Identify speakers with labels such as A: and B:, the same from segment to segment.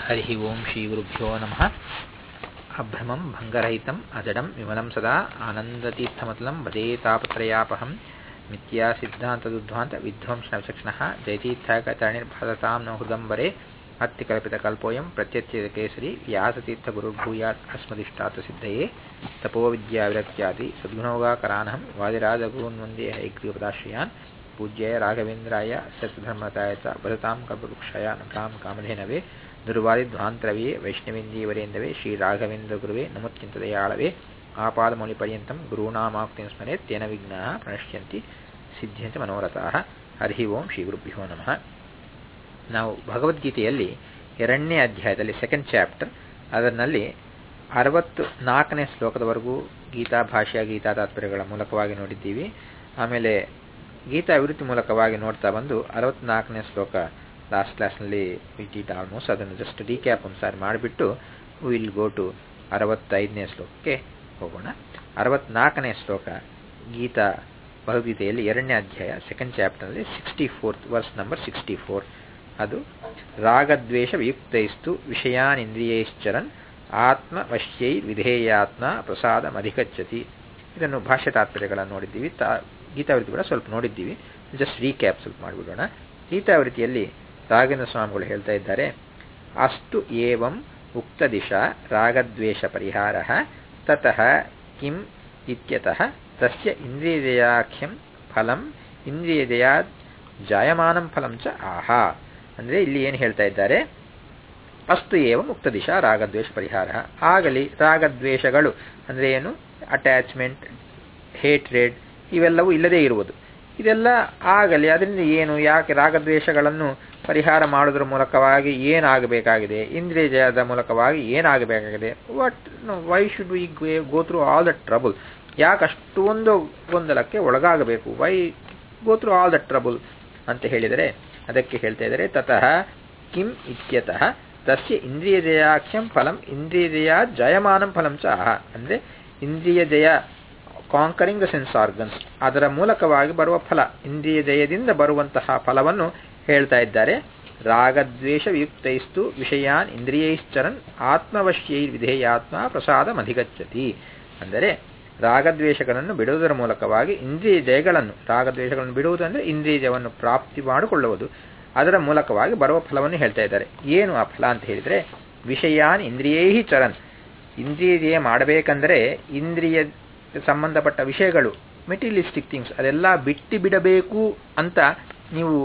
A: हरिः ओं श्रीगुरुभ्यो नमः अभ्रमं भङ्गरहितम् अजडं विमलं सदा आनन्दतीर्थमतलं वदे तापत्रयापहं मिथ्यासिद्धान्तदुद्ध्वान्तविध्वंसनविचक्षणः जयतीर्थाकतरणिर्भासतां न हृदम्बरे अत्तिकल्पितकल्पोऽयं प्रत्यत्यकेसरी व्यासतीर्थगुरुर्भूयात् अस्मदिष्टार्थसिद्धये तपोविद्याविरक्त्यादि सद्गुणोगाकरानहं वादिराजगुरून् वन्दे हयग्रीवपदाश्रयान् पूज्याय राघवेन्द्राय सत्यधर्मताय च भरतां कल्पवृक्षाय नतां कामधेनवे ದುರ್ವಾದಿಧ್ವಾಂತರವೇ ವೈಷ್ಣವೇಂದೀವರೇಂದವೇ ಶ್ರೀರಾಘವೇಂದ್ರಗುರುವೇ ನಮೋತ್ಯಂತದಯಾಳವೇ ಆಪಾದಮೌಲಿಪರ್ಯಂతం ಗುರುಣಾಮಾಕ್ತಿಂ ಸ್ಮರೆ ತೇನ ವಿಘ್ನಾಃ ಪ್ರಣಶ್ಯಂತಿ ಸಿದ್ಧ್ಯಂತ ಮನೋರಥಾಃ ಹರಿ ಓಂ ಶ್ರೀ ಗುರುಭ್ಯೋ ನಮಃ ನಾವು ಭಗವದ್ಗೀತೆಯಲ್ಲಿ ಎರಡನೇ ಅಧ್ಯಾಯದಲ್ಲಿ ಸೆಕೆಂಡ್ ಚಾಪ್ಟರ್ ಅದರಲ್ಲಿ ಅರವತ್ತು ನಾಲ್ಕನೇ ಶ್ಲೋಕದವರೆಗೂ ಗೀತಾ ಭಾಷೆಯ ಗೀತಾ ತಾತ್ಪರ್ಯಗಳ ಮೂಲಕವಾಗಿ ನೋಡಿದ್ದೀವಿ ಆಮೇಲೆ ಗೀತಾ ವಿವೃತ್ತಿ ಮೂಲಕವಾಗಿ ನೋಡ್ತಾ ಬಂದು ಅರವತ್ನಾಲ್ಕನೇ ಶ್ಲೋಕ ಲಾಸ್ಟ್ ಕ್ಲಾಸ್ನಲ್ಲಿ ಇಟ್ ಆಲ್ಮೋಸ್ಟ್ ಅದನ್ನು ಜಸ್ಟ್ ರೀಕ್ಯಾಪ್ ಒಂದು ಸಾರಿ ಮಾಡಿಬಿಟ್ಟು ವಿಲ್ ಗೋ ಟು ಅರವತ್ತೈದನೇ ಶ್ಲೋಕಕ್ಕೆ ಹೋಗೋಣ ಅರವತ್ನಾಲ್ಕನೇ ಶ್ಲೋಕ ಗೀತಾ ಭಗವದ್ಗೀತೆಯಲ್ಲಿ ಎರಡನೇ ಅಧ್ಯಾಯ ಸೆಕೆಂಡ್ ಚಾಪ್ಟರ್ನಲ್ಲಿ sixty fourth verse number sixty four ಅದು ರಾಗದ್ವೇಷ ವಿಯುಕ್ತೈಸ್ತು ವಿಷಯಾನಿಂದ್ರಿಯೈಶ್ಚರನ್ ಆತ್ಮವಶ್ಯೈ ವಿಧೇಯಾತ್ಮ ಪ್ರಸಾದ ಮಧಿಗಚ್ಚತಿ ಇದನ್ನು ಭಾಷ್ಯ ತಾತ್ಪರ್ಯಗಳನ್ನು ನೋಡಿದ್ದೀವಿ ತಾ ಗೀತಾವೃತ್ತಿ ಕೂಡ ಸ್ವಲ್ಪ ನೋಡಿದ್ದೀವಿ ಜಸ್ಟ್ ರೀಕ್ಯಾಪ್ ಸ್ವಲ್ಪ ಮಾಡಿಬಿಡೋಣ ಗೀತಾವೃತ್ತಿಯಲ್ಲಿ ರಾಘವೇಂದ್ರ ಸ್ವಾಮಿಗಳು ಹೇಳ್ತಾ ಇದ್ದಾರೆ ಅಸ್ತು ಏವಂ ಉಕ್ತ ದಿಶಾ ರಾಗದ್ವೇಷ ಪರಿಹಾರ ತತಃ ಕಿಂ ಇತ್ಯತಃ ತಸ್ಯ ಇಂದ್ರಿಯದಯಾಖ್ಯಂ ಫಲಂ ಇಂದ್ರಿಯದಯಾದ್ ಜಾಯಮಾನಂ ಫಲಂ ಚ ಆಹಾ ಅಂದರೆ ಇಲ್ಲಿ ಏನು ಹೇಳ್ತಾ ಇದ್ದಾರೆ ಅಸ್ತು ಏವ ಮುಕ್ತ ದಿಶಾ ರಾಗದ್ವೇಷ ಪರಿಹಾರ ಆಗಲಿ ರಾಗದ್ವೇಷಗಳು ಅಂದರೆ ಏನು ಅಟ್ಯಾಚ್ಮೆಂಟ್ ಹೇಟ್ರೇಡ್ ಇವೆಲ್ಲವೂ ಇಲ್ಲದೇ ಇರುವುದು ಇದೆಲ್ಲ ಆಗಲಿ ಅದರಿಂದ ಏನು ಯಾಕೆ ರಾಗದ್ವೇಷಗಳನ್ನು ಪರಿಹಾರ ಮಾಡೋದ್ರ ಮೂಲಕವಾಗಿ ಏನಾಗಬೇಕಾಗಿದೆ ಇಂದ್ರಿಯ ಜಯದ ಮೂಲಕವಾಗಿ ಏನಾಗಬೇಕಾಗಿದೆ what why should we go through all the trouble ಯಾಕೆ ಅಷ್ಟೊಂದು ಗೊಂದಲಕ್ಕೆ ಒಳಗಾಗಬೇಕು why go through all the trouble ಅಂತ ಹೇಳಿದರೆ ಅದಕ್ಕೆ ಹೇಳ್ತಾ ಇದ್ದಾರೆ ತತಃ ಕಿಂ ಇತ್ಯತಃ ತಸ್ಯ ಇಂದ್ರಿಯ ಜಯಾಖ್ಯಂ ಫಲಂ ಇಂದ್ರಿಯ ಜಯ ಜಯಮಾನಂ ಫಲಂ ಚ ಆಹ ಅಂದರೆ ಇಂದ್ರಿಯ ಜಯ ಕಾಂಕರಿಂಗ್ ದ ಸೆನ್ಸ್ ಆರ್ಗನ್ಸ್ ಅದರ ಮೂಲಕವಾಗಿ ಬರುವ ಫಲ ಇಂದ್ರಿಯ ಜಯದಿಂದ ಬರುವಂತಹ ಫಲವನ್ನು ಹೇಳ್ತಾ ಇದ್ದಾರೆ ರಾಗದ್ವೇಷ ವಿಯುಕ್ತೈಸ್ತು ವಿಷಯಾನ್ ಇಂದ್ರಿಯೈಶ್ಚರನ್ ಆತ್ಮವಶ್ಯೈ ವಿಧೇಯಾತ್ಮ ಪ್ರಸಾದ ಮಧಿಗಚ್ಚತಿ ಅಂದರೆ ರಾಗದ್ವೇಷಗಳನ್ನು ಬಿಡುವುದರ ಮೂಲಕವಾಗಿ ಇಂದ್ರಿಯ ಜಯಗಳನ್ನು ರಾಗದ್ವೇಷಗಳನ್ನು ಬಿಡುವುದಂದರೆ ಇಂದ್ರಿಯ ಜಯವನ್ನು ಪ್ರಾಪ್ತಿ ಮಾಡಿಕೊಳ್ಳುವುದು ಅದರ ಮೂಲಕವಾಗಿ ಬರುವ ಫಲವನ್ನು ಹೇಳ್ತಾ ಇದ್ದಾರೆ ಏನು ಆ ಫಲ ಅಂತ ಹೇಳಿದರೆ ವಿಷಯಾನ್ ಇಂದ್ರಿಯೈ ಚರನ್ ಇಂದ್ರಿಯ ಜಯ ಮಾಡಬೇಕಂದರೆ ಇಂದ್ರಿಯ ಸಂಬಂಧಪಟ್ಟ ವಿಷಯಗಳು ಮೆಟೀರಿಯಲಿಸ್ಟಿಕ್ ಥಿಂಗ್ಸ್ ಅದೆಲ್ಲ ಬಿಟ್ಟು ಬಿಡಬೇಕು ಅಂತ ನೀವು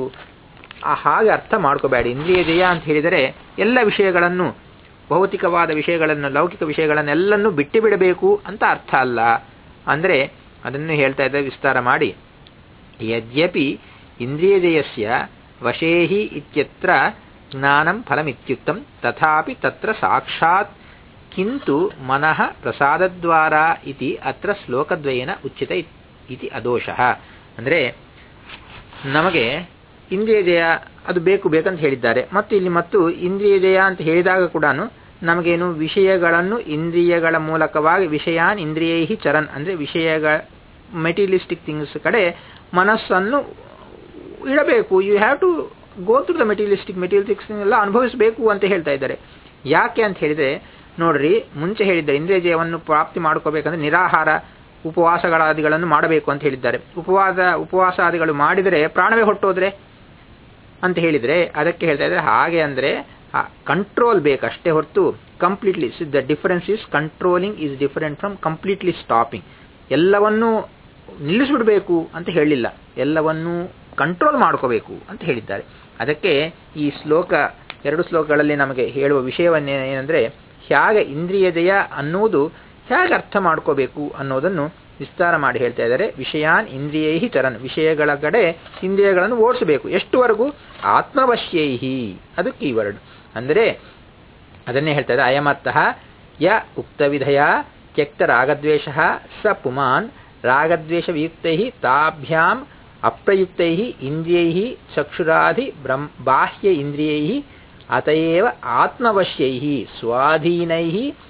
A: ಹಾಗೆ ಅರ್ಥ ಮಾಡ್ಕೋಬೇಡಿ ಇಂದ್ರಿಯ ಜಯ ಅಂತ ಹೇಳಿದರೆ ಎಲ್ಲ ವಿಷಯಗಳನ್ನು ಭೌತಿಕವಾದ ವಿಷಯಗಳನ್ನು ಲೌಕಿಕ ವಿಷಯಗಳನ್ನೆಲ್ಲನ್ನು ಬಿಟ್ಟು ಬಿಡಬೇಕು ಅಂತ ಅರ್ಥ ಅಲ್ಲ ಅಂದರೆ ಅದನ್ನು ಹೇಳ್ತಾ ಇದ್ದ ವಿಸ್ತಾರ ಮಾಡಿ ಯದ್ಯಪಿ ಇಂದ್ರಿಯ ಜಯಸ್ಯ ವಶೇಹಿ ಇತ್ಯತ್ರ ಜ್ಞಾನಂ ಫಲಮಿತ್ಯುಕ್ತಂ ತಥಾಪಿ ತತ್ರ ಸಾಕ್ಷಾತ್ ಕಿಂತು ಮನಃ ಪ್ರಸಾದದ್ವಾರ ಇತಿ ಅತ್ರ ಶ್ಲೋಕದ್ವಯನ ಉಚಿತ ಇತಿ ಅದೋಷಃ ಅಂದರೆ ನಮಗೆ ಇಂದ್ರಿಯ ಜಯ ಅದು ಬೇಕು ಬೇಕಂತ ಹೇಳಿದ್ದಾರೆ ಮತ್ತು ಇಲ್ಲಿ ಮತ್ತು ಇಂದ್ರಿಯ ಜಯ ಅಂತ ಹೇಳಿದಾಗ ಕೂಡ ನಮಗೇನು ವಿಷಯಗಳನ್ನು ಇಂದ್ರಿಯಗಳ ಮೂಲಕವಾಗಿ ವಿಷಯಾನ್ ಇಂದ್ರಿಯೈ ಚರನ್ ಅಂದರೆ ವಿಷಯಗಳ ಮೆಟೀರಿಯಲಿಸ್ಟಿಕ್ ಥಿಂಗ್ಸ್ ಕಡೆ ಮನಸ್ಸನ್ನು ಇಡಬೇಕು you have to go through the materialistic materialistics ಎಲ್ಲ ಅನುಭವಿಸಬೇಕು ಅಂತ ಹೇಳ್ತಾ ಇದ್ದಾರೆ ಯಾಕೆ ಅಂತ ಹೇಳಿದರೆ ನೋಡ್ರಿ ಮುಂಚೆ ಹೇಳಿದ್ದಾರೆ ಇಂದ್ರಿಯ ಜಯವನ್ನು ಪ್ರಾಪ್ತಿ ಮಾಡ್ಕೋಬೇಕಂದ್ರೆ ನಿರಾಹಾರ ಉಪವಾಸಗಳಾದಿಗಳನ್ನು ಮಾಡಬೇಕು ಅಂತ ಹೇಳಿದ್ದಾರೆ ಉಪವಾಸ ಉಪವಾಸಾದಿಗಳು ಮಾಡಿದರೆ ಪ್ರಾಣವೇ ಹೊಟ್ಟೋದ್ರೆ ಅಂತ ಹೇಳಿದರೆ ಅದಕ್ಕೆ ಹೇಳ್ತಾ ಇದ್ದಾರೆ ಹಾಗೆ ಅಂದರೆ ಕಂಟ್ರೋಲ್ ಬೇಕಷ್ಟೇ ಹೊರತು completely the difference is controlling is different from completely stopping ಎಲ್ಲವನ್ನೂ ನಿಲ್ಲಿಸಿಬಿಡಬೇಕು ಅಂತ ಹೇಳಿಲ್ಲ ಎಲ್ಲವನ್ನೂ ಕಂಟ್ರೋಲ್ ಮಾಡ್ಕೋಬೇಕು ಅಂತ ಹೇಳಿದ್ದಾರೆ ಅದಕ್ಕೆ ಈ ಶ್ಲೋಕ ಎರಡು ಶ್ಲೋಕಗಳಲ್ಲಿ ನಮಗೆ ಹೇಳುವ ವಿಷಯವನ್ನೇನೆಂದರೆ ಹೇಗೆ ಇಂದ್ರಿಯ ಜಯ ಅನ್ನುವುದು ಹೇಗೆ ಅರ್ಥ ಮಾಡ್ಕೋಬೇಕು ಅನ್ನೋದನ್ನು ವಿಸ್ತಾರ ಮಾಡಿ ಹೇಳ್ತಾ ಇದ್ದಾರೆ ವಿಷಯಾನ್ ಇಂದ್ರಿಯೈ ಚರನ್ ವಿಷಯಗಳ ಕಡೆ ಇಂದ್ರಿಯಗಳನ್ನು ಓಡಿಸಬೇಕು ಎಷ್ಟುವರೆಗೂ ಆತ್ಮವಶ್ಯೈಹಿ ಅದು ಕೀವರ್ಡ್ ಅಂದರೆ ಅದನ್ನೇ ಹೇಳ್ತಾ ಇದ್ದಾರೆ ಅಯಮತ್ತಃ ಯ ಉಕ್ತವಿಧಯ ತ್ಯಕ್ತ ರಾಗದ್ವೇಷ ಸ ಪುಮಾನ್ ರಾಗದ್ವೇಷ ವಿಯುಕ್ತೈ ತಾಭ್ಯಾಂ ಅಪ್ರಯುಕ್ತೈ ಇಂದ್ರಿಯೈ ಚಕ್ಷುರಾಧಿ ಬ್ರಹ್ಮ ಬಾಹ್ಯ ಇಂದ್ರಿಯೈ ಅತಯೇವ ಆತ್ಮವಶ್ಯೈ ಸ್ವಾಧೀನೈ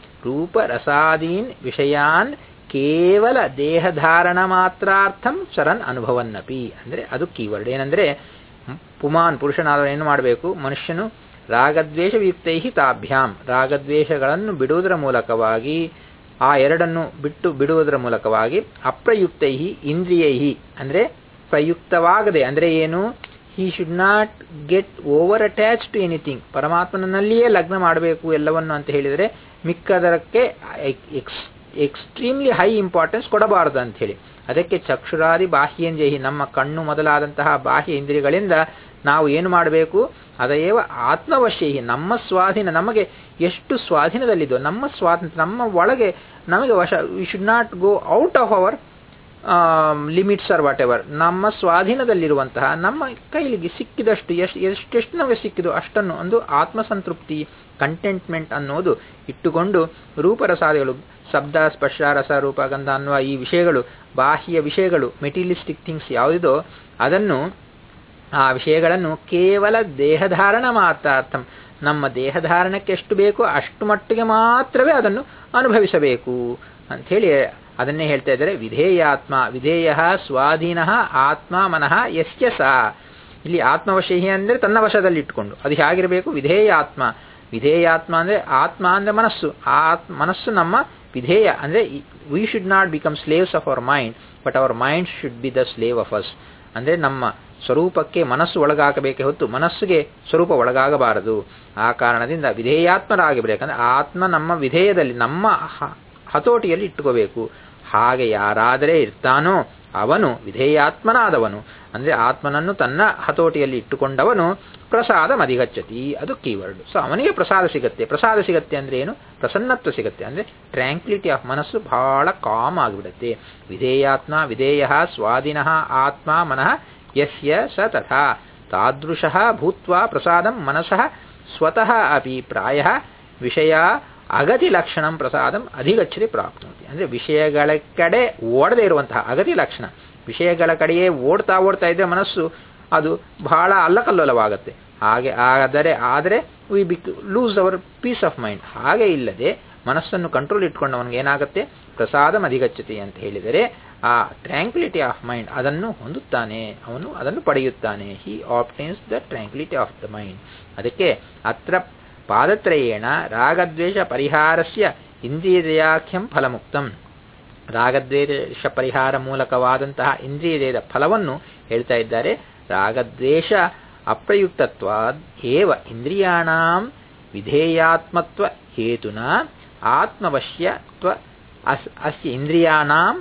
A: ರೂಪರಸಾದೀನ್ ವಿಷಯಾನ್ ಕೇವಲ ದೇಹಧಾರಣ ಮಾತ್ರಾರ್ಥಂ ಚರನ್ ಅನುಭವನ್ನಪಿ ಅಂದರೆ ಅದು ಕೀವರ್ಡ್ ಏನಂದರೆ ಪುಮಾನ್ ಪುರುಷನಾದವನು ಏನು ಮಾಡಬೇಕು ಮನುಷ್ಯನು ರಾಗದ್ವೇಷಯುಕ್ತೈ ತಾಭ್ಯಾಂ ರಾಗದ್ವೇಷಗಳನ್ನು ಬಿಡುವುದರ ಮೂಲಕವಾಗಿ ಆ ಎರಡನ್ನು ಬಿಟ್ಟು ಬಿಡುವುದರ ಮೂಲಕವಾಗಿ ಅಪ್ರಯುಕ್ತೈ ಇಂದ್ರಿಯೈ ಅಂದರೆ ಪ್ರಯುಕ್ತವಾಗದೆ ಅಂದರೆ ಏನು he should not get over attach to anything ಪರಮಾತ್ಮನಲ್ಲಿಯೇ ಲಗ್ನ ಮಾಡಬೇಕು ಎಲ್ಲವನ್ನು ಅಂತ ಹೇಳಿದರೆ ಮಿಕ್ಕದರಕ್ಕೆ ಎಕ್ಸ್ ಎಕ್ಸ್ಟ್ರೀಮ್ಲಿ ಹೈ ಇಂಪಾರ್ಟೆನ್ಸ್ ಕೊಡಬಾರದು ಅಂತ ಹೇಳಿ ಅದಕ್ಕೆ ಚಕ್ಷುರಾದಿ ಬಾಹ್ಯೇಂದ್ರಿಯ ನಮ್ಮ ಕಣ್ಣು ಮೊದಲಾದಂತಹ ಬಾಹ್ಯ ಇಂದ್ರಿಯಗಳಿಂದ ನಾವು ಏನು ಮಾಡಬೇಕು ಅದೇವ ಆತ್ಮವಶ್ಯ ನಮ್ಮ ಸ್ವಾಧೀನ ನಮಗೆ ಎಷ್ಟು ಸ್ವಾಧೀನದಲ್ಲಿದೋ ನಮ್ಮ ಸ್ವಾತಂತ್ರ್ಯ ನಮ್ಮ ಒಳಗೆ ನಮಗೆ ವಶ we should not go out of our limits or whatever ನಮ್ಮ ಸ್ವಾಧೀನದಲ್ಲಿರುವಂತಹ ನಮ್ಮ ಕೈಲಿಗೆ ಸಿಕ್ಕಿದಷ್ಟು ಎಷ್ಟು ಎಷ್ಟೆಷ್ಟು ನಮಗೆ ಸಿಕ್ಕಿದೋ ಅಷ್ಟನ್ನು ಒಂದು ಆತ್ಮಸಂತೃಪ್ತಿ ಕಂಟೆಂಟ್ಮೆಂಟ್ ಅನ್ನೋದು ಇಟ್ಟುಕೊಂಡು ರೂಪರಸಾದಿಗಳು ಶಬ್ದ ಸ್ಪರ್ಶ ರಸ ರೂಪ ಗಂಧ ಅನ್ನುವ ಈ ವಿಷಯಗಳು ಬಾಹ್ಯ ವಿಷಯಗಳು ಮೆಟೀರಿಯಲಿಸ್ಟಿಕ್ ಥಿಂಗ್ಸ್ ಯಾವುದಿದೋ ಅದನ್ನು ಆ ವಿಷಯಗಳನ್ನು ಕೇವಲ ದೇಹಧಾರಣ ಮಾತ್ರಾರ್ಥಂ ನಮ್ಮ ದೇಹಧಾರಣಕ್ಕೆ ಎಷ್ಟು ಬೇಕೋ ಅಷ್ಟು ಮಟ್ಟಿಗೆ ಮಾತ್ರವೇ ಅದನ್ನು ಅನುಭವಿಸಬೇಕು ಅಂಥೇಳಿ ಅದನ್ನೇ ಹೇಳ್ತಾ ಇದ್ದಾರೆ ವಿಧೇಯಾತ್ಮ ವಿಧೇಯ ಸ್ವಾಧೀನ ಆತ್ಮ ಮನಃ ಯಸ್ಯ ಸಾ ಇಲ್ಲಿ ಆತ್ಮವಶಹಿ ಅಂದರೆ ತನ್ನ ವಶದಲ್ಲಿ ಇಟ್ಟುಕೊಂಡು ಅದು ಹೇಗಿರಬೇಕು ವಿಧೇಯಾತ್ಮ ವಿಧೇಯಾತ್ಮ ಅಂದರೆ ಆತ್ಮ ಅಂದರೆ ಮನಸ್ಸು ಆ ಮನಸ್ಸು ನಮ್ಮ ವಿಧೇಯ ಅಂದರೆ we should not become slaves of our mind but our mind should be the slave of us ಅಂದರೆ ನಮ್ಮ ಸ್ವರೂಪಕ್ಕೆ ಮನಸ್ಸು ಒಳಗಾಗಬೇಕೆ ಹೊತ್ತು ಮನಸ್ಸಿಗೆ ಸ್ವರೂಪ ಒಳಗಾಗಬಾರದು ಆ ಕಾರಣದಿಂದ ವಿಧೇಯಾತ್ಮರಾಗಿರ್ಬೇಕಂದ್ರೆ ಆತ್ಮ ನಮ್ಮ ವಿಧೇಯದಲ್ಲಿ ನಮ್ಮ ಹತೋಟಿಯಲ್ಲಿ ಇಟ್ಟುಕೋಬೇಕು ಹಾಗೆ ಯಾರಾದರೆ ಇರ್ತಾನೋ ಅವನು ವಿಧೇಯಾತ್ಮನಾದವನು ಅಂದರೆ ಆತ್ಮನನ್ನು ತನ್ನ ಹತೋಟಿಯಲ್ಲಿ ಇಟ್ಟುಕೊಂಡವನು ಪ್ರಸಾದ ಮದಿಗಚ್ಚತಿ ಅದು ಕೀವರ್ಡ್ ಸೊ ಅವನಿಗೆ ಪ್ರಸಾದ ಸಿಗತ್ತೆ ಪ್ರಸಾದ ಸಿಗತ್ತೆ ಅಂದ್ರೆ ಏನು ಪ್ರಸನ್ನತ್ವ ಸಿಗತ್ತೆ ಅಂದ್ರೆ ಟ್ರ್ಯಾಂಕ್ಲಿಟಿ ಆಫ್ ಮನಸ್ಸು ಬಹಳ ಕಾಮ್ ಆಗಿಬಿಡುತ್ತೆ ವಿಧೇಯಾತ್ಮ ವಿಧೇಯ ಸ್ವಾಧೀನ ಆತ್ಮ ಮನಃ ಯಸ್ಯ ಸ ತಥಾ ತಾದೃಶಃ ಭೂತ್ವಾ ಪ್ರಸಾದಂ ಮನಸಃ ಸ್ವತಃ ಅಪಿ ಪ್ರಾಯ ವಿಷಯ ಅಗತಿ ಲಕ್ಷಣಂ ಪ್ರಸಾದಂ ಅಧಿಗಚ್ಚತಿ ಪ್ರಾಪ್ನೋತಿ ಅಂದರೆ ವಿಷಯಗಳ ಕಡೆ ಓಡದೇ ಇರುವಂತಹ ಅಗತಿ ಲಕ್ಷಣ ವಿಷಯಗಳ ಕಡೆಯೇ ಓಡ್ತಾ ಓಡ್ತಾ ಇದ್ರೆ ಮನಸ್ಸು ಅದು ಬಹಳ ಅಲ್ಲಕಲ್ಲೋಲವಾಗುತ್ತೆ ಹಾಗೆ ಆದರೆ ಆದರೆ ವಿ ಬಿಕ್ lose our peace of mind ಹಾಗೆ ಇಲ್ಲದೆ ಮನಸ್ಸನ್ನು ಕಂಟ್ರೋಲ್ ಇಟ್ಕೊಂಡವನಿಗೆ ಏನಾಗುತ್ತೆ ಪ್ರಸಾದಂ ಅಧಿಗಚ್ಚತಿ ಅಂತ ಹೇಳಿದರೆ ಆ ಟ್ರ್ಯಾಂಕ್ವಿಲಿಟಿ ಆಫ್ ಮೈಂಡ್ ಅದನ್ನು ಹೊಂದುತ್ತಾನೆ ಅವನು ಅದನ್ನು ಪಡೆಯುತ್ತಾನೆ he obtains the tranquillity of the mind ಅದಕ್ಕೆ ಅತ್ರ ಪಾದತ್ರಯೇಣ ರಾಗದ್ವೇಷ ಪರಿಹಾರಸ್ಯ ಇಂದ್ರಿಯದಯಾಖ್ಯಂ ಫಲಮುಕ್ತಂ ರಾಗದ್ವೇಷ ಪರಿಹಾರ ಮೂಲಕವಾದಂತಹ ಇಂದ್ರಿಯದ ಫಲವನ್ನು ಹೇಳ್ತಾ ಇದ್ದಾರೆ ರಾಗದ್ವೇಷ ಅಪ್ರಯುಕ್ತತ್ವಾದ್ ಏವ ಇಂದ್ರಿಯಾಣಾಂ ವಿಧೇಯಾತ್ಮತ್ವ ಹೇತುನ ಆತ್ಮವಶ್ಯತ್ವ ಅಸ್ ಅಸ್ಯ ಇಂದ್ರಿಯಾಣಾಂ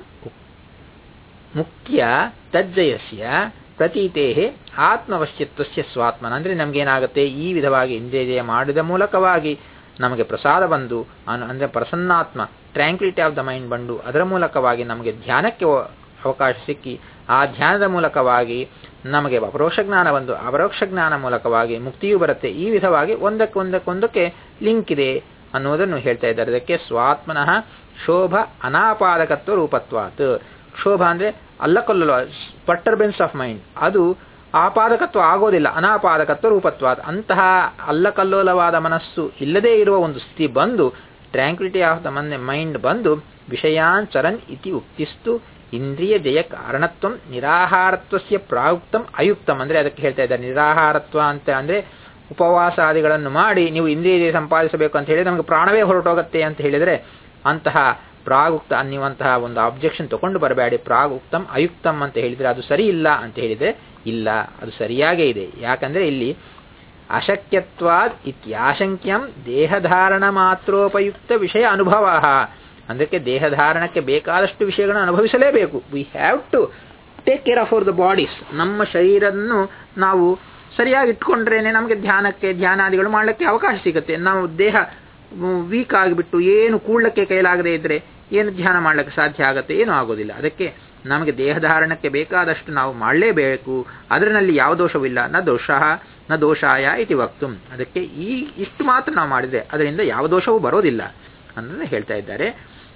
A: ಮುಕ್ತಿಯ ತಜ್ಜಯಸ್ಯ ಪ್ರತೀತೇ ಆತ್ಮವಶ್ಯತ್ವಸ್ಯ ಸ್ವಾತ್ಮನ ಅಂದರೆ ನಮಗೇನಾಗುತ್ತೆ ಈ ವಿಧವಾಗಿ ಇಂದ್ರಿಯ ಮಾಡಿದ ಮೂಲಕವಾಗಿ ನಮಗೆ ಪ್ರಸಾದ ಬಂದು ಅಂದರೆ ಪ್ರಸನ್ನಾತ್ಮ ಟ್ರ್ಯಾಂಕ್ವಿಲಿಟಿ ಆಫ್ ದ ಮೈಂಡ್ ಬಂದು ಅದರ ಮೂಲಕವಾಗಿ ನಮಗೆ ಧ್ಯಾನಕ್ಕೆ ಅವಕಾಶ ಸಿಕ್ಕಿ ಆ ಧ್ಯಾನದ ಮೂಲಕವಾಗಿ ನಮಗೆ ಅಪರೋಕ್ಷ ಜ್ಞಾನ ಬಂದು ಅಪರೋಕ್ಷ ಜ್ಞಾನ ಮೂಲಕವಾಗಿ ಮುಕ್ತಿಯೂ ಬರುತ್ತೆ ಈ ವಿಧವಾಗಿ ಒಂದಕ್ಕೆ ಒಂದಕ್ಕೊಂದಕ್ಕೆ ಲಿಂಕ್ ಇದೆ ಅನ್ನೋದನ್ನು ಹೇಳ್ತಾ ಇದ್ದಾರೆ ಅದಕ್ಕೆ ಸ್ವಾತ್ಮನಃ ಶೋಭ ಅನಾಪಾದಕತ್ವ ರೂಪತ್ವಾತ್ ಕ್ಷೋಭ ಅಂದರೆ ಅಲ್ಲಕೊಲ್ಲಲು ಪಟ್ಟರ್ಬೆನ್ಸ್ ಆಫ್ ಮೈಂಡ್ ಅದು ಆಪಾದಕತ್ವ ಆಗೋದಿಲ್ಲ ಅನಾಪಾದಕತ್ವ ರೂಪತ್ವಾದ ಅಂತಹ ಅಲ್ಲಕಲ್ಲೋಲವಾದ ಮನಸ್ಸು ಇಲ್ಲದೇ ಇರುವ ಒಂದು ಸ್ಥಿತಿ ಬಂದು ಟ್ರ್ಯಾಂಕ್ವಿಲಿಟಿ ಆಫ್ ದ ಮನ್ ಮೈಂಡ್ ಬಂದು ವಿಷಯಾನ್ ಚರನ್ ಇತಿ ಉಕ್ತಿಸ್ತು ಇಂದ್ರಿಯ ಜಯ ಕಾರಣತ್ವ ನಿರಾಹಾರತ್ವಸ್ಯ ಪ್ರಾಯುಕ್ತಂ ಅಯುಕ್ತಂ ಅಂದರೆ ಅದಕ್ಕೆ ಹೇಳ್ತಾ ಇದ್ದಾರೆ ನಿರಾಹಾರತ್ವ ಅಂತ ಅಂದರೆ ಉಪವಾಸಾದಿಗಳನ್ನು ಮಾಡಿ ನೀವು ಇಂದ್ರಿಯ ಸಂಪಾದಿಸಬೇಕು ಅಂತ ಹೇಳಿದ್ರೆ ನಮಗೆ ಪ್ರಾಣವೇ ಹೊರಟೋಗುತ್ತೆ ಅಂತ ಹೇಳಿದರೆ ಅಂತಹ ಪ್ರಾಗುಕ್ತ ಅನ್ನುವಂತಹ ಒಂದು ಆಬ್ಜೆಕ್ಷನ್ ತಗೊಂಡು ಬರಬೇಡಿ ಪ್ರಾಗುಕ್ತಂ ಅಯುಕ್ತಂ ಅಂತ ಹೇಳಿದರೆ ಅದು ಸರಿ ಇಲ್ಲ ಅಂತ ಹೇಳಿದರೆ ಇಲ್ಲ ಅದು ಸರಿಯಾಗೇ ಇದೆ ಯಾಕಂದರೆ ಇಲ್ಲಿ ಅಶಕ್ಯತ್ವಾದ್ ಇತ್ಯಾಶಂಕ್ಯಂ ದೇಹಧಾರಣ ಮಾತ್ರೋಪಯುಕ್ತ ವಿಷಯ ಅನುಭವ ಅದಕ್ಕೆ ದೇಹಧಾರಣಕ್ಕೆ ಬೇಕಾದಷ್ಟು ವಿಷಯಗಳನ್ನು ಅನುಭವಿಸಲೇಬೇಕು we have to take care of our the bodies ನಮ್ಮ ಶರೀರವನ್ನು ನಾವು ಸರಿಯಾಗಿ ಇಟ್ಕೊಂಡ್ರೇನೆ ನಮಗೆ ಧ್ಯಾನಕ್ಕೆ ಧ್ಯಾನಾದಿಗಳು ಮಾಡಲಿಕ್ಕೆ ಅವಕಾಶ ಸಿಗುತ್ತೆ ನಾವು ದೇಹ ವೀಕ್ ಆಗಿಬಿಟ್ಟು ಏನು ಕೂಡ್ಲಕ್ಕೆ ಕೈಲಾಗದೇ ಇದ್ರೆ ಏನು ಧ್ಯಾನ ಮಾಡಲಿಕ್ಕೆ ಸಾಧ್ಯ ಆಗುತ್ತೆ ಏನೂ ಆಗೋದಿಲ್ಲ ಅದಕ್ಕೆ ನಮಗೆ ದೇಹಧಾರಣಕ್ಕೆ ಬೇಕಾದಷ್ಟು ನಾವು ಮಾಡಲೇಬೇಕು ಅದರಲ್ಲಿ ಯಾವ ದೋಷವಿಲ್ಲ ನ ದೋಷ ನ ದೋಷಾಯ ಇತಿ ವಕ್ತು ಅದಕ್ಕೆ ಈ ಇಷ್ಟು ಮಾತ್ರ ನಾವು ಮಾಡಿದರೆ ಅದರಿಂದ ಯಾವ ದೋಷವೂ ಬರೋದಿಲ್ಲ ಅನ್ನೋದನ್ನ ಹೇಳ್ತಾ ಇದ್ದಾರೆ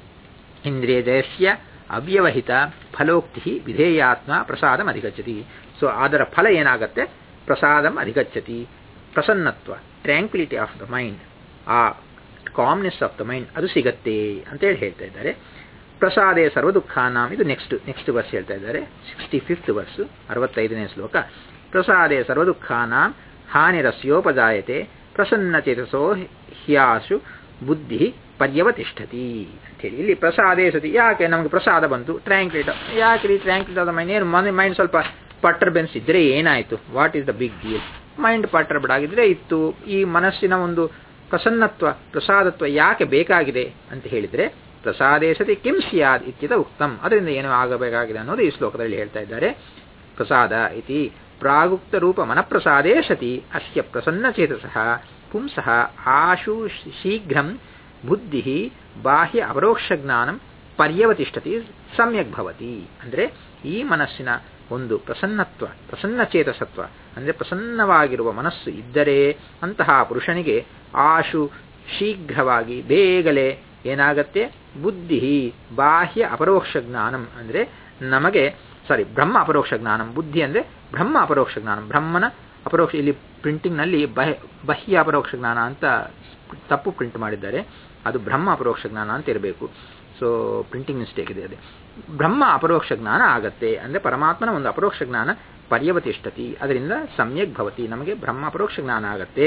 A: ಇಂದ್ರಿಯ ಜಯಸ್ಯ ಅವ್ಯವಹಿತ ಫಲೋಕ್ತಿ ವಿಧೇಯಾತ್ಮ ಪ್ರಸಾದಂ ಅಧಿಗಚ್ಚತಿ ಸೊ ಅದರ ಫಲ ಏನಾಗುತ್ತೆ ಪ್ರಸಾದಂ ಅಧಿಗಚ್ಚತಿ ಪ್ರಸನ್ನತ್ವ ಟ್ರ್ಯಾಂಕ್ವಿಲಿಟಿ ಆಫ್ ದ ಮೈಂಡ್ ಆ ಕಾಮ್ನೆಸ್ ಆಫ್ ದ ಮೈಂಡ್ ಅದು ಸಿಗತ್ತೆ ಅಂತೇಳಿ ಹೇಳ್ತಾ ಇದ್ದಾರೆ ಪ್ರಸಾದೇ ಸರ್ವ ದುಃಖಾನಾಂ ಇದು ನೆಕ್ಸ್ಟ್ ನೆಕ್ಸ್ಟ್ ವರ್ಸ್ ಹೇಳ್ತಾ ಇದ್ದಾರೆ ಸಿಕ್ಸ್ಟಿ ಫಿಫ್ತ್ ವರ್ಸ್ ಅರವತ್ತೈದನೇ ಶ್ಲೋಕ ಪ್ರಸಾದೇ ಸರ್ವ ದುಃಖಾನಾಂ ಹಾನಿರಸ್ಯೋಪಜಾಯತೆ ಪ್ರಸನ್ನಚೇತಸೋ ಹ್ಯಾಸು ಬುದ್ಧಿ ಪರ್ಯವತಿಷ್ಠತಿ ಅಂತೇಳಿ ಇಲ್ಲಿ ಪ್ರಸಾದೇ ಸತಿ ಯಾಕೆ ನಮಗೆ ಪ್ರಸಾದ ಬಂತು ಟ್ರ್ಯಾಂಕ್ಲಿಟ ಯಾಕೆ ರೀ ಟ್ರ್ಯಾಂಕ್ಲಿಟ್ ಆದ ಮೈಂಡ್ ಏನು ಮೈಂಡ್ ಸ್ವಲ್ಪ ಪಟ್ಟರ್ಬೆನ್ಸ್ ಇದ್ರೆ ಏನಾಯಿತು what is the big deal mind perturbed ಆಗಿದ್ರೆ ಇತ್ತು ಈ ಮನಸ್ಸಿನ ಒಂದು ಪ್ರಸನ್ನತ್ವ ಪ್ರಸಾದತ್ವ ಯಾಕೆ ಬೇಕಾಗಿದೆ ಅಂತ ಹೇಳಿದ್ರೆ ಪ್ರಸಾದೇ ಸತಿ ಕಿಂ ಸ್ಯಾದ್ ಇತ್ಯದ ಉಕ್ತಂ ಅದರಿಂದ ಏನು ಆಗಬೇಕಾಗಿದೆ ಅನ್ನೋದು ಈ ಶ್ಲೋಕದಲ್ಲಿ ಹೇಳ್ತಾ ಇದ್ದಾರೆ ಪ್ರಸಾದ ಇತಿ ಪ್ರಾಗುಕ್ತ ರೂಪ ಮನಪ್ರಸಾದೇ ಸತಿ ಅಸ್ಯ ಪ್ರಸನ್ನಚೇತಸಃ ಪುಂಸಃ ಆಶು ಶೀಘ್ರಂ ಬುದ್ಧಿ ಬಾಹ್ಯ ಅಪರೋಕ್ಷ ಜ್ಞಾನಂ ಪರ್ಯವತಿಷ್ಠತಿ ಸಮ್ಯಕ್ ಭವತಿ ಅಂದರೆ ಈ ಮನಸ್ಸಿನ ಒಂದು ಪ್ರಸನ್ನತ್ವ ಪ್ರಸನ್ನಚೇತಸತ್ವ ಅಂದರೆ ಪ್ರಸನ್ನವಾಗಿರುವ ಮನಸ್ಸು ಇದ್ದರೆ ಅಂತಹ ಪುರುಷನಿಗೆ ಆಶು ಶೀಘ್ರವಾಗಿ ಬೇಗನೆ ಏನಾಗತ್ತೆ ಬುದ್ಧಿ ಬಾಹ್ಯ ಅಪರೋಕ್ಷ ಜ್ಞಾನಂ ಅಂದರೆ ನಮಗೆ ಸಾರಿ ಬ್ರಹ್ಮ ಅಪರೋಕ್ಷ ಜ್ಞಾನಂ ಬುದ್ಧಿ ಅಂದರೆ ಬ್ರಹ್ಮ ಅಪರೋಕ್ಷ ಜ್ಞಾನಂ ಬ್ರಹ್ಮನ ಅಪರೋಕ್ಷ ಇಲ್ಲಿ ಪ್ರಿಂಟಿಂಗ್ನಲ್ಲಿ ಬಾಹ್ಯ ಅಪರೋಕ್ಷ ಜ್ಞಾನ ಅಂತ ತಪ್ಪು ಪ್ರಿಂಟ್ ಮಾಡಿದ್ದಾರೆ ಅದು ಬ್ರಹ್ಮ ಅಪರೋಕ್ಷ ಜ್ಞಾನ ಅಂತ ಇರಬೇಕು ಸೊ ಪ್ರಿಂಟಿಂಗ್ ಮಿಸ್ಟೇಕ್ ಇದೆ ಅದೇ ಬ್ರಹ್ಮ ಅಪರೋಕ್ಷ ಜ್ಞಾನ ಆಗತ್ತೆ ಅಂದರೆ ಪರಮಾತ್ಮನ ಒಂದು ಅಪರೋಕ್ಷ ಜ್ಞಾನ ಪರ್ಯವತಿಷ್ಠತಿ ಅದರಿಂದ ಸಮ್ಯಕ್ ಭವತಿ ನಮಗೆ ಬ್ರಹ್ಮ ಅಪರೋಕ್ಷ ಜ್ಞಾನ ಆಗತ್ತೆ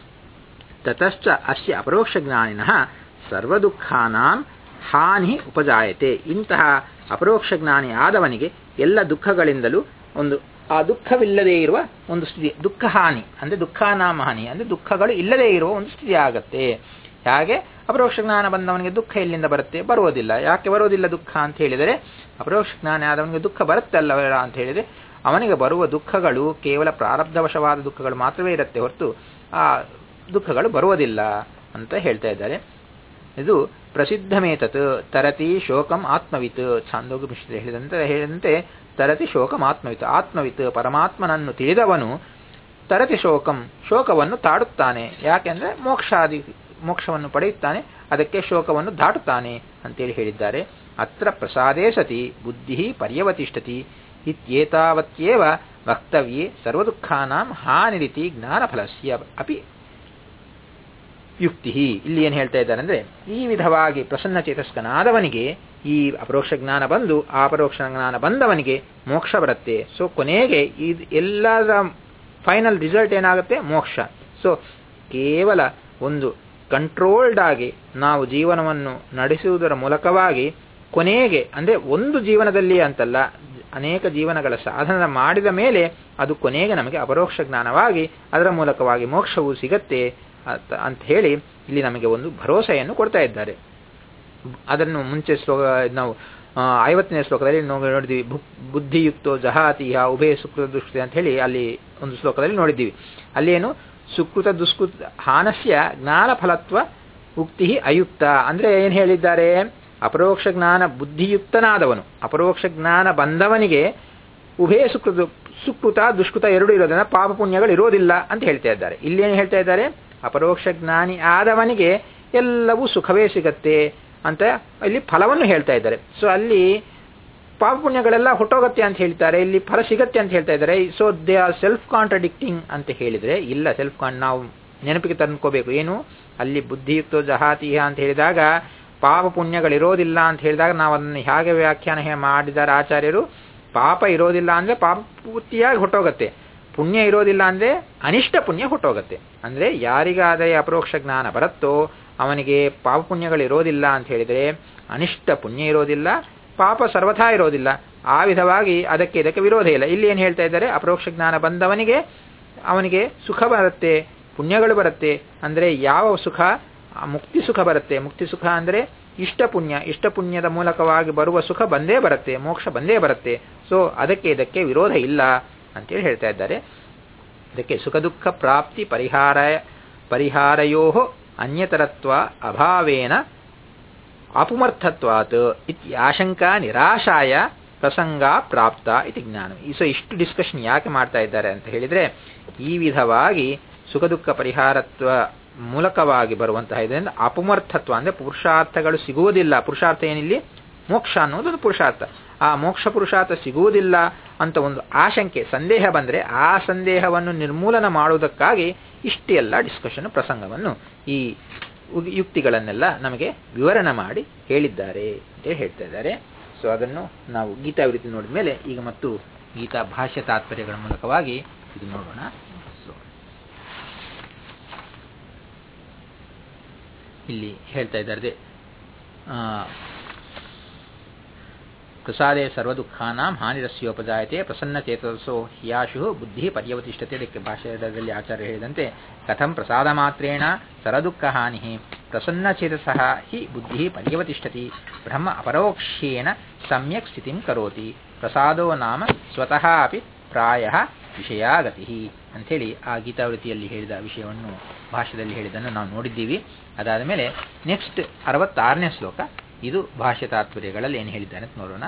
A: ತತಶ್ಚ ಅಸ್ಯ ಅಪರೋಕ್ಷ ಜ್ಞಾನಿನಃ ಸರ್ವದುಃಖಾನಾಂ ಹಾನಿ ಉಪಜಾಯತೆ ಇಂತಹ ಅಪರೋಕ್ಷ ಜ್ಞಾನಿ ಆದವನಿಗೆ ಎಲ್ಲ ದುಃಖಗಳಿಂದಲೂ ಒಂದು ಆ ದುಃಖವಿಲ್ಲದೆ ಇರುವ ಒಂದು ಸ್ಥಿತಿ ದುಃಖ ಹಾನಿ ಅಂದರೆ ದುಃಖಾನಾಮ ಹಾನಿ ಅಂದರೆ ದುಃಖಗಳು ಇಲ್ಲದೆ ಇರುವ ಒಂದು ಸ್ಥಿತಿ ಆಗತ್ತೆ ಹಾಗೆ ಅಪರೋಕ್ಷ ಜ್ಞಾನ ಬಂದವನಿಗೆ ದುಃಖ ಎಲ್ಲಿಂದ ಬರುತ್ತೆ ಬರುವುದಿಲ್ಲ ಯಾಕೆ ಬರುವುದಿಲ್ಲ ದುಃಖ ಅಂತ ಹೇಳಿದರೆ ಅಪರೋಕ್ಷ ಜ್ಞಾನ ಆದವನಿಗೆ ದುಃಖ ಬರುತ್ತಲ್ಲ ಅಂತ ಹೇಳಿದರೆ ಅವನಿಗೆ ಬರುವ ದುಃಖಗಳು ಕೇವಲ ಪ್ರಾರಬ್ಧವಶವಾದ ದುಃಖಗಳು ಮಾತ್ರವೇ ಇರುತ್ತೆ ಹೊರತು ಆ ದುಃಖಗಳು ಬರುವುದಿಲ್ಲ ಅಂತ ಹೇಳ್ತಾ ಇದ್ದಾರೆ ಇದು ಪ್ರಸಿದ್ಧಮೇತತ್ ತರತಿ ಶೋಕಂ ಆತ್ಮವಿತ್ ಛಾಂದೋಗ ಮಿಶ್ರ ಹೇಳಿದಂತೆ ಹೇಳಿದಂತೆ ತರತಿ ಶೋಕಂ ಆತ್ಮವಿತ್ ಆತ್ಮವಿತ್ ಪರಮಾತ್ಮನನ್ನು ತಿಳಿದವನು ತರತಿ ಶೋಕಂ ಶೋಕವನ್ನು ತಾಡುತ್ತಾನೆ ಯಾಕೆಂದ್ರೆ ಮೋಕ್ಷಾದಿ ಮೋಕ್ಷವನ್ನು ಪಡೆಯುತ್ತಾನೆ ಅದಕ್ಕೆ ಶೋಕವನ್ನು ದಾಟುತ್ತಾನೆ ಅಂತೇಳಿ ಹೇಳಿದ್ದಾರೆ ಅತ್ರ ಪ್ರಸಾದೇ ಸತಿ ಬುದ್ಧಿ ಪರ್ಯವತಿಷ್ಠತಿ ಇತ್ಯೇತಾವತ್ಯೇವ ವಕ್ತವ್ಯೇ ಸರ್ವದುಃಖಾನಾಂ ಹಾನಿರಿತಿ ಜ್ಞಾನಫಲಸ್ಯ ಅಪಿ ಯುಕ್ತಿ ಇಲ್ಲಿ ಏನು ಹೇಳ್ತಾ ಇದ್ದಾರೆ ಅಂದರೆ ಈ ವಿಧವಾಗಿ ಪ್ರಸನ್ನ ಚೇತಸ್ಕನಾದವನಿಗೆ ಈ ಅಪರೋಕ್ಷ ಜ್ಞಾನ ಬಂದು ಆ ಅಪರೋಕ್ಷ ಜ್ಞಾನ ಬಂದವನಿಗೆ ಮೋಕ್ಷ ಬರುತ್ತೆ ಸೊ ಕೊನೆಗೆ ಇದು ಎಲ್ಲರ ಫೈನಲ್ ರಿಸಲ್ಟ್ ಏನಾಗುತ್ತೆ ಮೋಕ್ಷ ಸೊ ಕೇವಲ ಒಂದು ಕಂಟ್ರೋಲ್ಡ್ ಆಗಿ ನಾವು ಜೀವನವನ್ನು ನಡೆಸುವುದರ ಮೂಲಕವಾಗಿ ಕೊನೆಗೆ ಅಂದರೆ ಒಂದು ಜೀವನದಲ್ಲಿ ಅಂತಲ್ಲ ಅನೇಕ ಜೀವನಗಳ ಸಾಧನ ಮಾಡಿದ ಮೇಲೆ ಅದು ಕೊನೆಗೆ ನಮಗೆ ಅಪರೋಕ್ಷ ಜ್ಞಾನವಾಗಿ ಅದರ ಮೂಲಕವಾಗಿ ಮೋಕ್ಷವು ಸಿಗತ್ತೆ ಅಂತ ಹೇಳಿ ಇಲ್ಲಿ ನಮಗೆ ಒಂದು ಭರವಸೆಯನ್ನು ಕೊಡ್ತಾ ಇದ್ದಾರೆ ಅದನ್ನು ಮುಂಚೆ ಶ್ಲೋಕ ನಾವು ಐವತ್ತನೇ ಶ್ಲೋಕದಲ್ಲಿ ನಾವು ನೋಡಿದ್ವಿ ಬುದ್ಧಿಯುಕ್ತೋ ಜಹಾತಿಹ ಉಭಯ ಸುಕೃತ ದುಷ್ಕೃತ ಅಂತ ಹೇಳಿ ಅಲ್ಲಿ ಒಂದು ಶ್ಲೋಕದಲ್ಲಿ ನೋಡಿದ್ದೀವಿ ಅಲ್ಲಿ ಏನು ಸುಕೃತ ದುಷ್ಕೃತ ಹಾನಸ್ಯ ಜ್ಞಾನ ಫಲತ್ವ ಉಕ್ತಿ ಅಯುಕ್ತ ಅಂದ್ರೆ ಏನು ಹೇಳಿದ್ದಾರೆ ಅಪರೋಕ್ಷ ಜ್ಞಾನ ಬುದ್ಧಿಯುಕ್ತನಾದವನು ಅಪರೋಕ್ಷ ಜ್ಞಾನ ಬಂದವನಿಗೆ ಉಭಯ ಸುಕೃತ ಸುಕೃತ ದುಷ್ಕೃತ ಎರಡು ಇರೋದ್ರಿಂದ ಪಾಪ ಪುಣ್ಯಗಳು ಇರೋದಿಲ್ಲ ಅಂತ ಹೇಳ್ತಾ ಇದ್ದಾರೆ ಇಲ್ಲಿ ಏನು ಹೇಳ್ತಾ ಇದ್ದಾರೆ ಅಪರೋಕ್ಷ ಜ್ಞಾನಿ ಆದವನಿಗೆ ಎಲ್ಲವೂ ಸುಖವೇ ಸಿಗತ್ತೆ ಅಂತ ಇಲ್ಲಿ ಫಲವನ್ನು ಹೇಳ್ತಾ ಇದ್ದಾರೆ ಸೊ ಅಲ್ಲಿ ಪಾಪ ಪುಣ್ಯಗಳೆಲ್ಲ ಹುಟ್ಟೋಗತ್ತೆ ಅಂತ ಹೇಳ್ತಾರೆ ಇಲ್ಲಿ ಫಲ ಸಿಗತ್ತೆ ಅಂತ ಹೇಳ್ತಾ ಇದ್ದಾರೆ so they are self contradicting ಅಂತ ಹೇಳಿದ್ರೆ ಇಲ್ಲ ಸೆಲ್ಫ್ ಕಾನ್ ನಾವು ನೆನಪಿಗೆ ತಂದ್ಕೋಬೇಕು ಏನು ಅಲ್ಲಿ ಬುದ್ಧಿಯುಕ್ತ ಜಹಾತಿಹ ಅಂತ ಹೇಳಿದಾಗ ಪಾಪ ಪುಣ್ಯಗಳಿರೋದಿಲ್ಲ ಅಂತ ಹೇಳಿದಾಗ ನಾವು ಅದನ್ನು ಹೇಗೆ ವ್ಯಾಖ್ಯಾನ ಮಾಡಿದ್ದಾರೆ ಆಚಾರ್ಯರು ಪಾಪ ಇರೋದಿಲ್ಲ ಅಂದ್ರೆ ಪಾಪ ಪೂರ್ತಿಯಾಗಿ ಹೊಟ್ಟೋಗತ್ತೆ ಪುಣ್ಯ ಇರೋದಿಲ್ಲ ಅಂದ್ರೆ ಅನಿಷ್ಟ ಪುಣ್ಯ ಹುಟ್ಟೋಗತ್ತೆ ಅಂದ್ರೆ ಯಾರಿಗಾದರೆ ಅಪರೋಕ್ಷ ಜ್ಞಾನ ಬರುತ್ತೋ ಅವನಿಗೆ ಪಾಪ ಪುಣ್ಯಗಳು ಇರೋದಿಲ್ಲ ಅಂತ ಹೇಳಿದರೆ ಅನಿಷ್ಟ ಪುಣ್ಯ ಇರೋದಿಲ್ಲ ಪಾಪ ಸರ್ವಥಾ ಇರೋದಿಲ್ಲ ಆ ವಿಧವಾಗಿ ಅದಕ್ಕೆ ಇದಕ್ಕೆ ವಿರೋಧ ಇಲ್ಲ ಇಲ್ಲಿ ಏನು ಹೇಳ್ತಾ ಇದ್ದಾರೆ ಅಪರೋಕ್ಷ ಜ್ಞಾನ ಬಂದವನಿಗೆ ಅವನಿಗೆ ಸುಖ ಬರುತ್ತೆ ಪುಣ್ಯಗಳು ಬರುತ್ತೆ ಅಂದ್ರೆ ಯಾವ ಸುಖ ಮುಕ್ತಿ ಸುಖ ಬರುತ್ತೆ ಮುಕ್ತಿ ಸುಖ ಅಂದ್ರೆ ಇಷ್ಟ ಪುಣ್ಯ ಇಷ್ಟ ಪುಣ್ಯದ ಮೂಲಕವಾಗಿ ಬರುವ ಸುಖ ಬಂದೇ ಬರುತ್ತೆ ಮೋಕ್ಷ ಬಂದೇ ಬರುತ್ತೆ ಸೊ ಅದಕ್ಕೆ ಇದಕ್ಕೆ ವಿರೋಧ ಇಲ್ಲ ಅಂತೇಳಿ ಹೇಳ್ತಾ ಇದ್ದಾರೆ ಇದಕ್ಕೆ ಸುಖ ದುಃಖ ಪ್ರಾಪ್ತಿ ಪರಿಹಾರ ಪರಿಹಾರಯೋ ಅನ್ಯತರತ್ವ ಅಭಾವೇನ ಅಪುಮರ್ಥತ್ವಾತ್ ಇತ್ಯಾಶಂಕಾ ನಿರಾಶಾಯ ಪ್ರಸಂಗ ಪ್ರಾಪ್ತ ಇತಿ ಜ್ಞಾನ ಸೊ ಇಷ್ಟು ಡಿಸ್ಕಷನ್ ಯಾಕೆ ಮಾಡ್ತಾ ಇದ್ದಾರೆ ಅಂತ ಹೇಳಿದ್ರೆ ಈ ವಿಧವಾಗಿ ಸುಖ ದುಃಖ ಪರಿಹಾರತ್ವ ಮೂಲಕವಾಗಿ ಬರುವಂತಹ ಇದರಿಂದ ಅಪಮರ್ಥತ್ವ ಅಂದ್ರೆ ಪುರುಷಾರ್ಥಗಳು ಸಿಗುವುದಿಲ್ಲ ಪುರುಷಾರ್ಥ ಏನಿಲ್ಲಿ ಮೋಕ್ಷ ಅನ್ನೋದೊಂದು ಪುರುಷಾರ್ಥ ಆ ಮೋಕ್ಷ ಪುರುಷಾರ್ಥ ಸಿಗುವುದಿಲ್ಲ ಅಂತ ಒಂದು ಆಶಂಕೆ ಸಂದೇಹ ಬಂದರೆ ಆ ಸಂದೇಹವನ್ನು ನಿರ್ಮೂಲನ ಮಾಡುವುದಕ್ಕಾಗಿ ಇಷ್ಟೆಲ್ಲ ಡಿಸ್ಕಷನ್ ಪ್ರಸಂಗವನ್ನು ಈ ಯುಕ್ತಿಗಳನ್ನೆಲ್ಲ ನಮಗೆ ವಿವರಣೆ ಮಾಡಿ ಹೇಳಿದ್ದಾರೆ ಅಂತ ಹೇಳ್ತಾ ಇದ್ದಾರೆ ಸೊ ಅದನ್ನು ನಾವು ಗೀತಾವೃತ್ತಿ ನೋಡಿದ ಮೇಲೆ ಈಗ ಮತ್ತು ಗೀತಾ ಭಾಷ್ಯ ತಾತ್ಪರ್ಯಗಳ ಮೂಲಕವಾಗಿ ಇದು ನೋಡೋಣ ಸೊ ಇಲ್ಲಿ ಹೇಳ್ತಾ ಇದ್ದಾರೆ ಪ್ರಸಾದೇ ಸರ್ವದುಃಖಾನಾಂ ಹಾನಿರಸ್ಯೋಪಜಾಯತೆ ಪ್ರಸನ್ನಚೇತಸೋ ಹ್ಯಾಶು ಬುದ್ಧಿ ಪರ್ಯವತಿಷ್ಠತೆ ಇದಕ್ಕೆ ಭಾಷೆಯಲ್ಲಿ ಆಚಾರ್ಯ ಹೇಳಿದಂತೆ ಕಥಂ ಪ್ರಸಾದ ಮಾತ್ರೇಣ ಸರ್ವದುಃಖ ಹಾನಿ ಪ್ರಸನ್ನಚೇತಸಃ ಹಿ ಬುದ್ಧಿ ಪರ್ಯವತಿಷ್ಠತಿ ಬ್ರಹ್ಮ ಅಪರೋಕ್ಷೇಣ ಸಮ್ಯಕ್ ಸ್ಥಿತಿಂ ಕರೋತಿ ಪ್ರಸಾದೋ ನಾಮ ಸ್ವತಃ ಅಪಿ ಪ್ರಾಯ ವಿಷಯಾಗತಿ ಅಂಥೇಳಿ ಆ ಗೀತಾವೃತಿಯಲ್ಲಿ ಹೇಳಿದ ವಿಷಯವನ್ನು ಭಾಷ್ಯದಲ್ಲಿ ಹೇಳಿದ್ದನ್ನು ನಾವು ನೋಡಿದ್ದೀವಿ ಅದಾದ ಮೇಲೆ ನೆಕ್ಸ್ಟ್ ಅರವತ್ತಾರನೇ ಶ್ಲೋಕ ಇದು ಭಾಷ್ಯ ತಾತ್ಪರ್ಯಗಳಲ್ಲಿ ಏನು ಹೇಳಿದ್ದಾನೆ ಅಂತ ನೋಡೋಣ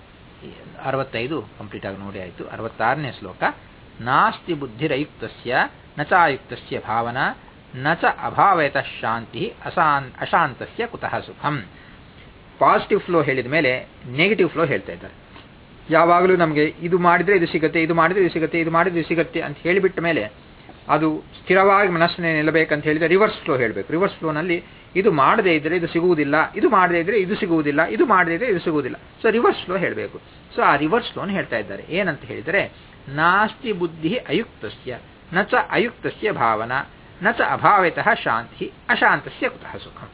A: ಅರವತ್ತೈದು ಕಂಪ್ಲೀಟ್ ಆಗಿ ನೋಡಿ ಆಯಿತು ಅರವತ್ತಾರನೇ ಶ್ಲೋಕ ನಾಸ್ತಿ ಬುದ್ಧಿರಯುಕ್ತಸ್ಯ ನ ಚಾಯುಕ್ತಸ್ಯ ಭಾವನಾ ನ ಚ ಅಭಾವಯತ ಶಾಂತಿ ಅಸಾನ್ ಅಶಾಂತಸ್ಯ ಕುತಃ ಸುಖಂ ಪಾಸಿಟಿವ್ ಫ್ಲೋ ಹೇಳಿದ ಮೇಲೆ ನೆಗೆಟಿವ್ ಫ್ಲೋ ಹೇಳ್ತಾ ಇದ್ದಾರೆ ಯಾವಾಗಲೂ ನಮಗೆ ಇದು ಮಾಡಿದರೆ ಇದು ಸಿಗುತ್ತೆ ಇದು ಮಾಡಿದರೆ ಇದು ಸಿಗುತ್ತೆ ಇದು ಮಾಡಿದ್ರೆ ಇದು ಸಿಗುತ್ತೆ ಅಂತ ಹೇಳಿಬಿಟ್ಟ ಮೇಲೆ ಅದು ಸ್ಥಿರವಾಗಿ ಮನಸ್ಸಿನ ನಿಲ್ಲಬೇಕಂತ ಹೇಳಿದರೆ ರಿವರ್ಸ್ ಫ್ಲೋ ಹೇಳಬೇಕು ರಿವರ್ಸ್ ಫ್ಲೋನಲ್ಲಿ ಇದು ಮಾಡದೇ ಇದ್ದರೆ ಇದು ಸಿಗುವುದಿಲ್ಲ ಇದು ಮಾಡದೇ ಇದ್ದರೆ ಇದು ಸಿಗುವುದಿಲ್ಲ ಇದು ಮಾಡದೇ ಇದ್ದರೆ ಇದು ಸಿಗುವುದಿಲ್ಲ ಸೊ ರಿವರ್ಸ್ ಫ್ಲೋ ಹೇಳಬೇಕು ಸೊ ಆ ರಿವರ್ಸ್ ಫ್ಲೋನ ಹೇಳ್ತಾ ಇದ್ದಾರೆ ಏನಂತ ಹೇಳಿದರೆ ನಾಸ್ತಿ ಬುದ್ಧಿ ಅಯುಕ್ತಸ್ಯ ನ ಚ ಅಯುಕ್ತಸ್ಯ ಭಾವನಾ ನ ಚ ಅಭಾವಿತಃ ಶಾಂತಿ ಅಶಾಂತಸ್ಯ ಕುತಃ ಸುಖಂ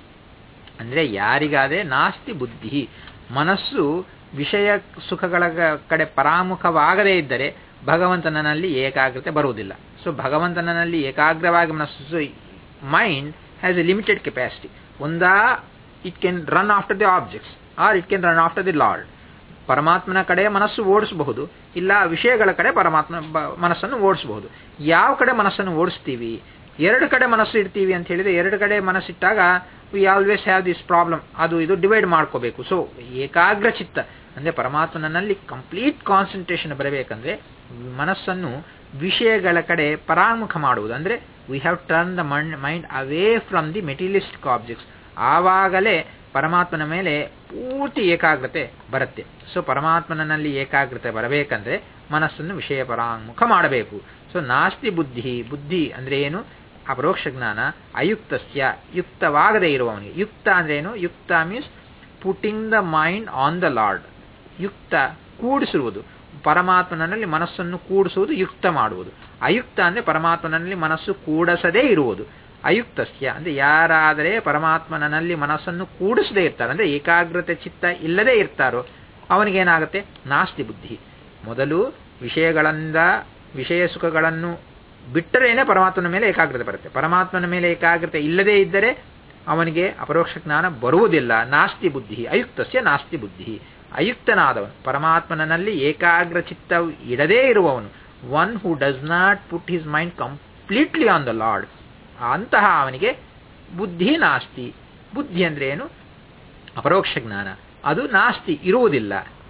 A: ಅಂದರೆ ಯಾರಿಗಾದರೆ ನಾಸ್ತಿ ಬುದ್ಧಿ ಮನಸ್ಸು ವಿಷಯ ಸುಖಗಳ ಕಡೆ ಪರಾಮುಖವಾಗದೇ ಇದ್ದರೆ ಭಗವಂತನಲ್ಲಿ ಏಕಾಗ್ರತೆ ಬರುವುದಿಲ್ಲ ಸೊ ಭಗವಂತನಲ್ಲಿ ಏಕಾಗ್ರವಾಗಿ ಮನಸ್ಸು mind has a limited capacity ಒಂದಾ it can run after the objects or it can run after the lord ಪರಮಾತ್ಮನ ಕಡೆ ಮನಸ್ಸು ಓಡಿಸಬಹುದು ಇಲ್ಲ ವಿಷಯಗಳ ಕಡೆ ಪರಮಾತ್ಮ ಮನಸ್ಸನ್ನು ಓಡಿಸಬಹುದು ಯಾವ ಕಡೆ ಮನಸ್ಸನ್ನು ಓಡಿಸ್ತೀವಿ ಎರಡು ಕಡೆ ಮನಸ್ಸು ಇಡ್ತೀವಿ ಅಂತ ಹೇಳಿದ್ರೆ ಎರಡು ಕಡೆ ಮನಸ್ಸಿಟ್ಟಾಗ we always have this problem ಅದು ಇದು ಡಿವೈಡ್ ಮಾಡ್ಕೋಬೇಕು ಸೊ ಏಕಾಗ್ರ ಚಿತ್ತ ಅಂದರೆ ಪರಮಾತ್ಮನಲ್ಲಿ ಕಂಪ್ಲೀಟ್ ಕಾನ್ಸಂಟ್ರೇಷನ್ ಬರಬೇಕಂದ್ರೆ ಮನಸ್ಸನ್ನು ವಿಷಯಗಳ ಕಡೆ ಪರಾಮುಖ ಮಾಡುವುದು ಅಂದರೆ we have turn the mind away from the materialistic objects ಆವಾಗಲೇ ಪರಮಾತ್ಮನ ಮೇಲೆ ಪೂರ್ತಿ ಏಕಾಗ್ರತೆ ಬರುತ್ತೆ ಸೊ ಪರಮಾತ್ಮನಲ್ಲಿ ಏಕಾಗ್ರತೆ ಬರಬೇಕಂದ್ರೆ ಮನಸ್ಸನ್ನು ವಿಷಯ ಪರಾಮುಖ ಮಾಡಬೇಕು ಸೊ ನಾಸ್ತಿ ಬುದ್ಧಿ ಬುದ್ಧಿ ಅಂದರೆ ಏನು ಅಪರೋಕ್ಷ ಜ್ಞಾನ ಅಯುಕ್ತಸ್ಯ ಯುಕ್ತವಾಗದೇ ಇರುವವನಿಗೆ ಯುಕ್ತ ಅಂದ್ರೆ ಏನು ಯುಕ್ತ means putting the mind on the lord ಯುಕ್ತ ಕೂಡಿಸುವುದು ಪರಮಾತ್ಮನಲ್ಲಿ ಮನಸ್ಸನ್ನು ಕೂಡಿಸುವುದು ಯುಕ್ತ ಮಾಡುವುದು ಅಯುಕ್ತ ಅಂದರೆ ಪರಮಾತ್ಮನಲ್ಲಿ ಮನಸ್ಸು ಕೂಡಿಸದೇ ಇರುವುದು ಅಯುಕ್ತಸ್ಯ ಅಂದರೆ ಯಾರಾದರೆ ಪರಮಾತ್ಮನಲ್ಲಿ ಮನಸ್ಸನ್ನು ಕೂಡಿಸದೇ ಇರ್ತಾರೆ ಅಂದರೆ ಏಕಾಗ್ರತೆ ಚಿತ್ತ ಇಲ್ಲದೇ ಇರ್ತಾರೋ ಅವನಿಗೇನಾಗುತ್ತೆ ನಾಸ್ತಿ ಬುದ್ಧಿ ಮೊದಲು ವಿಷಯಗಳಿಂದ ವಿಷಯ ಸುಖಗಳನ್ನು ಬಿಟ್ಟರೇನೆ ಪರಮಾತ್ಮನ ಮೇಲೆ ಏಕಾಗ್ರತೆ ಬರುತ್ತೆ ಪರಮಾತ್ಮನ ಮೇಲೆ ಏಕಾಗ್ರತೆ ಇಲ್ಲದೇ ಇದ್ದರೆ ಅವನಿಗೆ ಅಪರೋಕ್ಷ ಜ್ಞಾನ ಬರುವುದಿಲ್ಲ ನಾಸ್ತಿ ಬುದ್ಧಿ ಅಯುಕ್ತಸ್ಯ ನಾಸ್ತಿ ಬುದ್ಧಿ ಅಯುಕ್ತನಾದವನು ಪರಮಾತ್ಮನಲ್ಲಿ ಏಕಾಗ್ರ ಚಿತ್ತ ಇಡದೇ ಇರುವವನು one who does not put his mind completely on the lord ಅಂತಹ ಅವನಿಗೆ ಬುದ್ಧಿ ನಾಸ್ತಿ ಬುದ್ಧಿ ಅಂದ್ರೆ ಏನು ಅಪರೋಕ್ಷ ಜ್ಞಾನ ಅದು ನಾಸ್ತಿ ಇರುವುದಿಲ್ಲ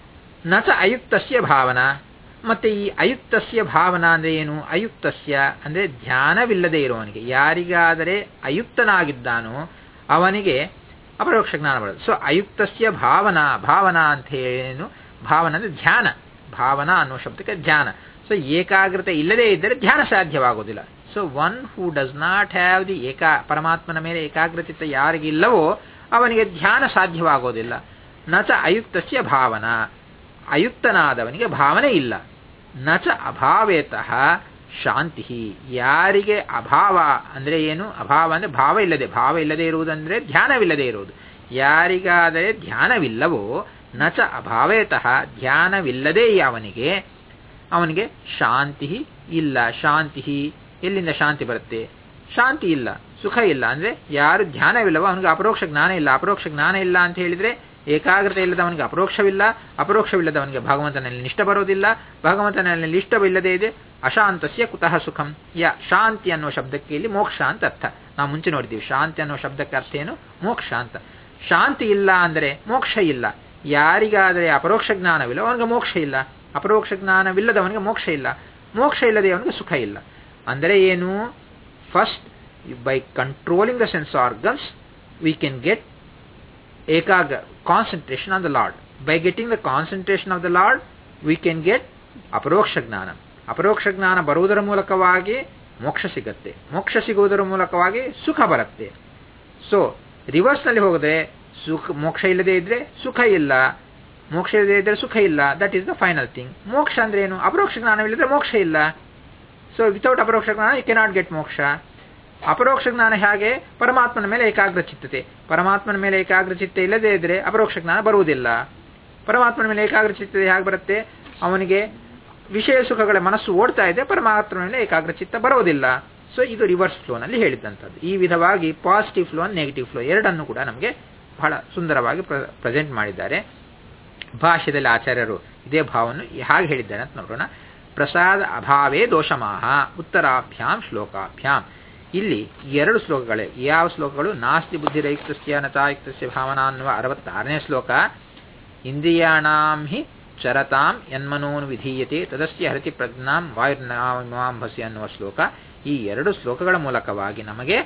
A: ನಚ ಅಯುಕ್ತಸ್ಯ ಭಾವನಾ ಮತ್ತೆ ಈ ಅಯುಕ್ತಸ್ಯ ಭಾವನಾ ಅಂದ್ರೆ ಏನು ಅಯುಕ್ತಸ್ಯ ಅಂದ್ರೆ ಧ್ಯಾನವಿಲ್ಲದೆ ಇರುವವನಿಗೆ ಯಾರಿಗಾದರೆ ಅಯುಕ್ತನಾಗಿದ್ದಾನೋ ಅವನಿಗೆ ಅಪರೋಕ್ಷ ಜ್ಞಾನ ಬರೋದು ಸೊ ಅಯುಕ್ತಸ್ಯ ಭಾವನಾ ಭಾವನಾ ಅಂತ ಏನು ಭಾವನ ಅಂದ್ರೆ ಧ್ಯಾನ ಭಾವನಾ ಅನ್ನೋ ಶಬ್ದಕ್ಕೆ ಧ್ಯಾನ ಸೊ ಏಕಾಗ್ರತೆ ಇಲ್ಲದೇ ಇದ್ದರೆ ಧ್ಯಾನ ಸಾಧ್ಯವಾಗುವುದಿಲ್ಲ so one who does not have the ಏಕಾ ಪರಮಾತ್ಮನ ಮೇಲೆ ಏಕಾಗ್ರಚಿತ್ತ ಯಾರಿಗಿಲ್ಲವೋ ಅವನಿಗೆ ಧ್ಯಾನ ಸಾಧ್ಯವಾಗೋದಿಲ್ಲ ನಚ ಅಯುಕ್ತಸ್ಯ ಭಾವನಾ ಅಯುಕ್ತನಾದವನಿಗೆ ಭಾವನೆ ಇಲ್ಲ ನಚ ಅಭಾವೇತಃ ಶಾಂತಿ ಯಾರಿಗೆ ಅಭಾವ ಅಂದರೆ ಏನು ಅಭಾವ ಅಂದರೆ ಭಾವ ಇಲ್ಲದೆ ಭಾವ ಇಲ್ಲದೆ ಇರುವುದಂದ್ರೆ ಧ್ಯಾನವಿಲ್ಲದೆ ಇರುವುದು ಯಾರಿಗಾದರೆ ಧ್ಯಾನವಿಲ್ಲವೋ ನಚ ಅಭಾವೇತಃ ಧ್ಯಾನವಿಲ್ಲದೆ ಅವನಿಗೆ ಅವನಿಗೆ ಶಾಂತಿ ಇಲ್ಲ ಶಾಂತಿ ಎಲ್ಲಿಂದ ಶಾಂತಿ ಬರುತ್ತೆ ಶಾಂತಿ ಇಲ್ಲ ಸುಖ ಇಲ್ಲ ಅಂದ್ರೆ ಯಾರು ಧ್ಯಾನವಿಲ್ಲವೋ ಅವನಿಗೆ ಅಪರೋಕ್ಷ ಜ್ಞಾನ ಇಲ್ಲ ಅಪರೋಕ್ಷ ಜ್ಞಾನ ಇಲ್ಲ ಅಂತ ಹೇಳಿದ್ರೆ ಏಕಾಗ್ರತೆ ಇಲ್ಲದವನಿಗೆ ಅಪರೋಕ್ಷವಿಲ್ಲ ಅಪರೋಕ್ಷವಿಲ್ಲದವನಿಗೆ ಭಗವಂತನಲ್ಲಿ ನಿಷ್ಠ ಬರೋದಿಲ್ಲ ಭಗವಂತನಲ್ಲಿ ನಿಷ್ಠವಿಲ್ಲದೆ ಇದೆ ಅಶಾಂತಸ್ಯ ಕುತಃ ಸುಖಂ ಯ ಶಾಂತಿ ಅನ್ನೋ ಶಬ್ದಕ್ಕೆ ಇಲ್ಲಿ ಮೋಕ್ಷ ಅಂತ ಅರ್ಥ ನಾವು ಮುಂಚೆ ನೋಡಿದ್ದೀವಿ ಶಾಂತಿ ಅನ್ನೋ ಶಬ್ದಕ್ಕೆ ಅರ್ಥ ಏನು ಮೋಕ್ಷ ಅಂತ ಶಾಂತಿ ಇಲ್ಲ ಅಂದರೆ ಮೋಕ್ಷ ಇಲ್ಲ ಯಾರಿಗಾದರೆ ಅಪರೋಕ್ಷ ಜ್ಞಾನವಿಲ್ಲ ಅವನಿಗೆ ಮೋಕ್ಷ ಇಲ್ಲ ಅಪರೋಕ್ಷ ಜ್ಞಾನವಿಲ್ಲದವನಿಗೆ ಮೋಕ್ಷ ಇಲ್ಲ ಮೋಕ್ಷ ಇಲ್ಲದೆ ಅವನಿಗೆ ಸುಖ ಇಲ್ಲ ಅಂದರೆ ಏನು first by controlling the sense organs we can get ಏಕಾಗ್ರ concentration on the lord by getting the concentration of the lord we can get ಅಪರೋಕ್ಷ ಜ್ಞಾನ ಅಪರೋಕ್ಷ ಜ್ಞಾನ ಬರುವುದರ ಮೂಲಕವಾಗಿ ಮೋಕ್ಷ ಸಿಗತ್ತೆ ಮೋಕ್ಷ ಸಿಗುವುದರ ಮೂಲಕವಾಗಿ ಸುಖ ಬರುತ್ತೆ ಸೊ ರಿವರ್ಸ್ನಲ್ಲಿ ಹೋದರೆ ಸುಖ ಮೋಕ್ಷ ಇಲ್ಲದೆ ಇದ್ರೆ ಸುಖ ಇಲ್ಲ ಮೋಕ್ಷ ಇಲ್ಲದೆ ಇದ್ರೆ ಸುಖ ಇಲ್ಲ that is the final thing ಮೋಕ್ಷ ಅಂದ್ರೆ ಏನು ಅಪರೋಕ್ಷ ಜ್ಞಾನವಿಲ್ಲದ್ರೆ ಮೋಕ್ಷ ಇಲ್ಲ ಸೊ ವಿತೌಟ್ ಅಪರೋಕ್ಷ ಜ್ಞಾನ ಯು ಕೆನಾಟ್ ಗೆಟ್ ಮೋಕ್ಷ ಅಪರೋಕ್ಷ ಜ್ಞಾನ ಹೇಗೆ ಪರಮಾತ್ಮನ ಮೇಲೆ ಏಕಾಗ್ರ ಚಿತ್ತತೆ ಪರಮಾತ್ಮನ ಮೇಲೆ ಏಕಾಗ್ರ ಚಿತ್ತ ಇಲ್ಲದೇ ಇದ್ರೆ ಅಪರೋಕ್ಷ ಜ್ಞಾನ ಬರುವುದಿಲ್ಲ ಪರಮಾತ್ಮನ ಮೇಲೆ ಏಕಾಗ್ರ ಚಿತ್ತತೆ ಹೇಗೆ ಬರುತ್ತೆ ಅವನಿಗೆ ವಿಷಯ ಸುಖಗಳ ಮನಸ್ಸು ಓಡ್ತಾ ಇದೆ ಪರಮಾತ್ಮನ ಮೇಲೆ ಏಕಾಗ್ರ ಚಿತ್ತ ಬರೋದಿಲ್ಲ ಸೊ ಇದು ರಿವರ್ಸ್ ಫ್ಲೋನಲ್ಲಿ ಹೇಳಿದಂಥದ್ದು ಈ ವಿಧವಾಗಿ ಪಾಸಿಟಿವ್ ಫ್ಲೋ ನೆಗೆಟಿವ್ ಫ್ಲೋ ಎರಡನ್ನು ಕೂಡ ನಮಗೆ ಬಹಳ ಸುಂದರವಾಗಿ ಪ್ರೆಸೆಂಟ್ ಮಾಡಿದ್ದಾರೆ ಭಾಷ್ಯದಲ್ಲಿ ಆಚಾರ್ಯರು ಇದೇ ಭಾವವನ್ನು ಹಾಗೆ ಹೇಳಿದ್ದಾರೆ ಅಂತ ನೋಡೋಣ ಪ್ರಸಾದ ಅಭಾವೇ ದೋಷಮಾಹ ಉತ್ತರಾಭ್ಯಾಂ ಶ್ಲೋಕಾಭ್ಯಾಂ ಇಲ್ಲಿ ಎರಡು ಶ್ಲೋಕಗಳೇ ಯಾವ ಶ್ಲೋಕಗಳು ನಾಸ್ತಿ ಬುದ್ಧಿರಯುಕ್ತಸ್ಯ ನತಾಯುಕ್ತಸ್ಯ ಭಾವನಾ ಅನ್ನುವ ಅರವತ್ತಾರನೇ ಶ್ಲೋಕ ಇಂದ್ರಿಯಾಣಾಂ ಹಿ ಚರತಾಂ ಯನ್ಮನೋನು ವಿಧೀಯತೆ ತದಸ್ಯ ಹರತಿ ಪ್ರಜ್ಞಾಂ ವಾಯುರ್ನಾಮಾಂಭಸಿ ಅನ್ನುವ ಶ್ಲೋಕ ಈ ಎರಡು ಶ್ಲೋಕಗಳ ಮೂಲಕವಾಗಿ ನಮಗೆ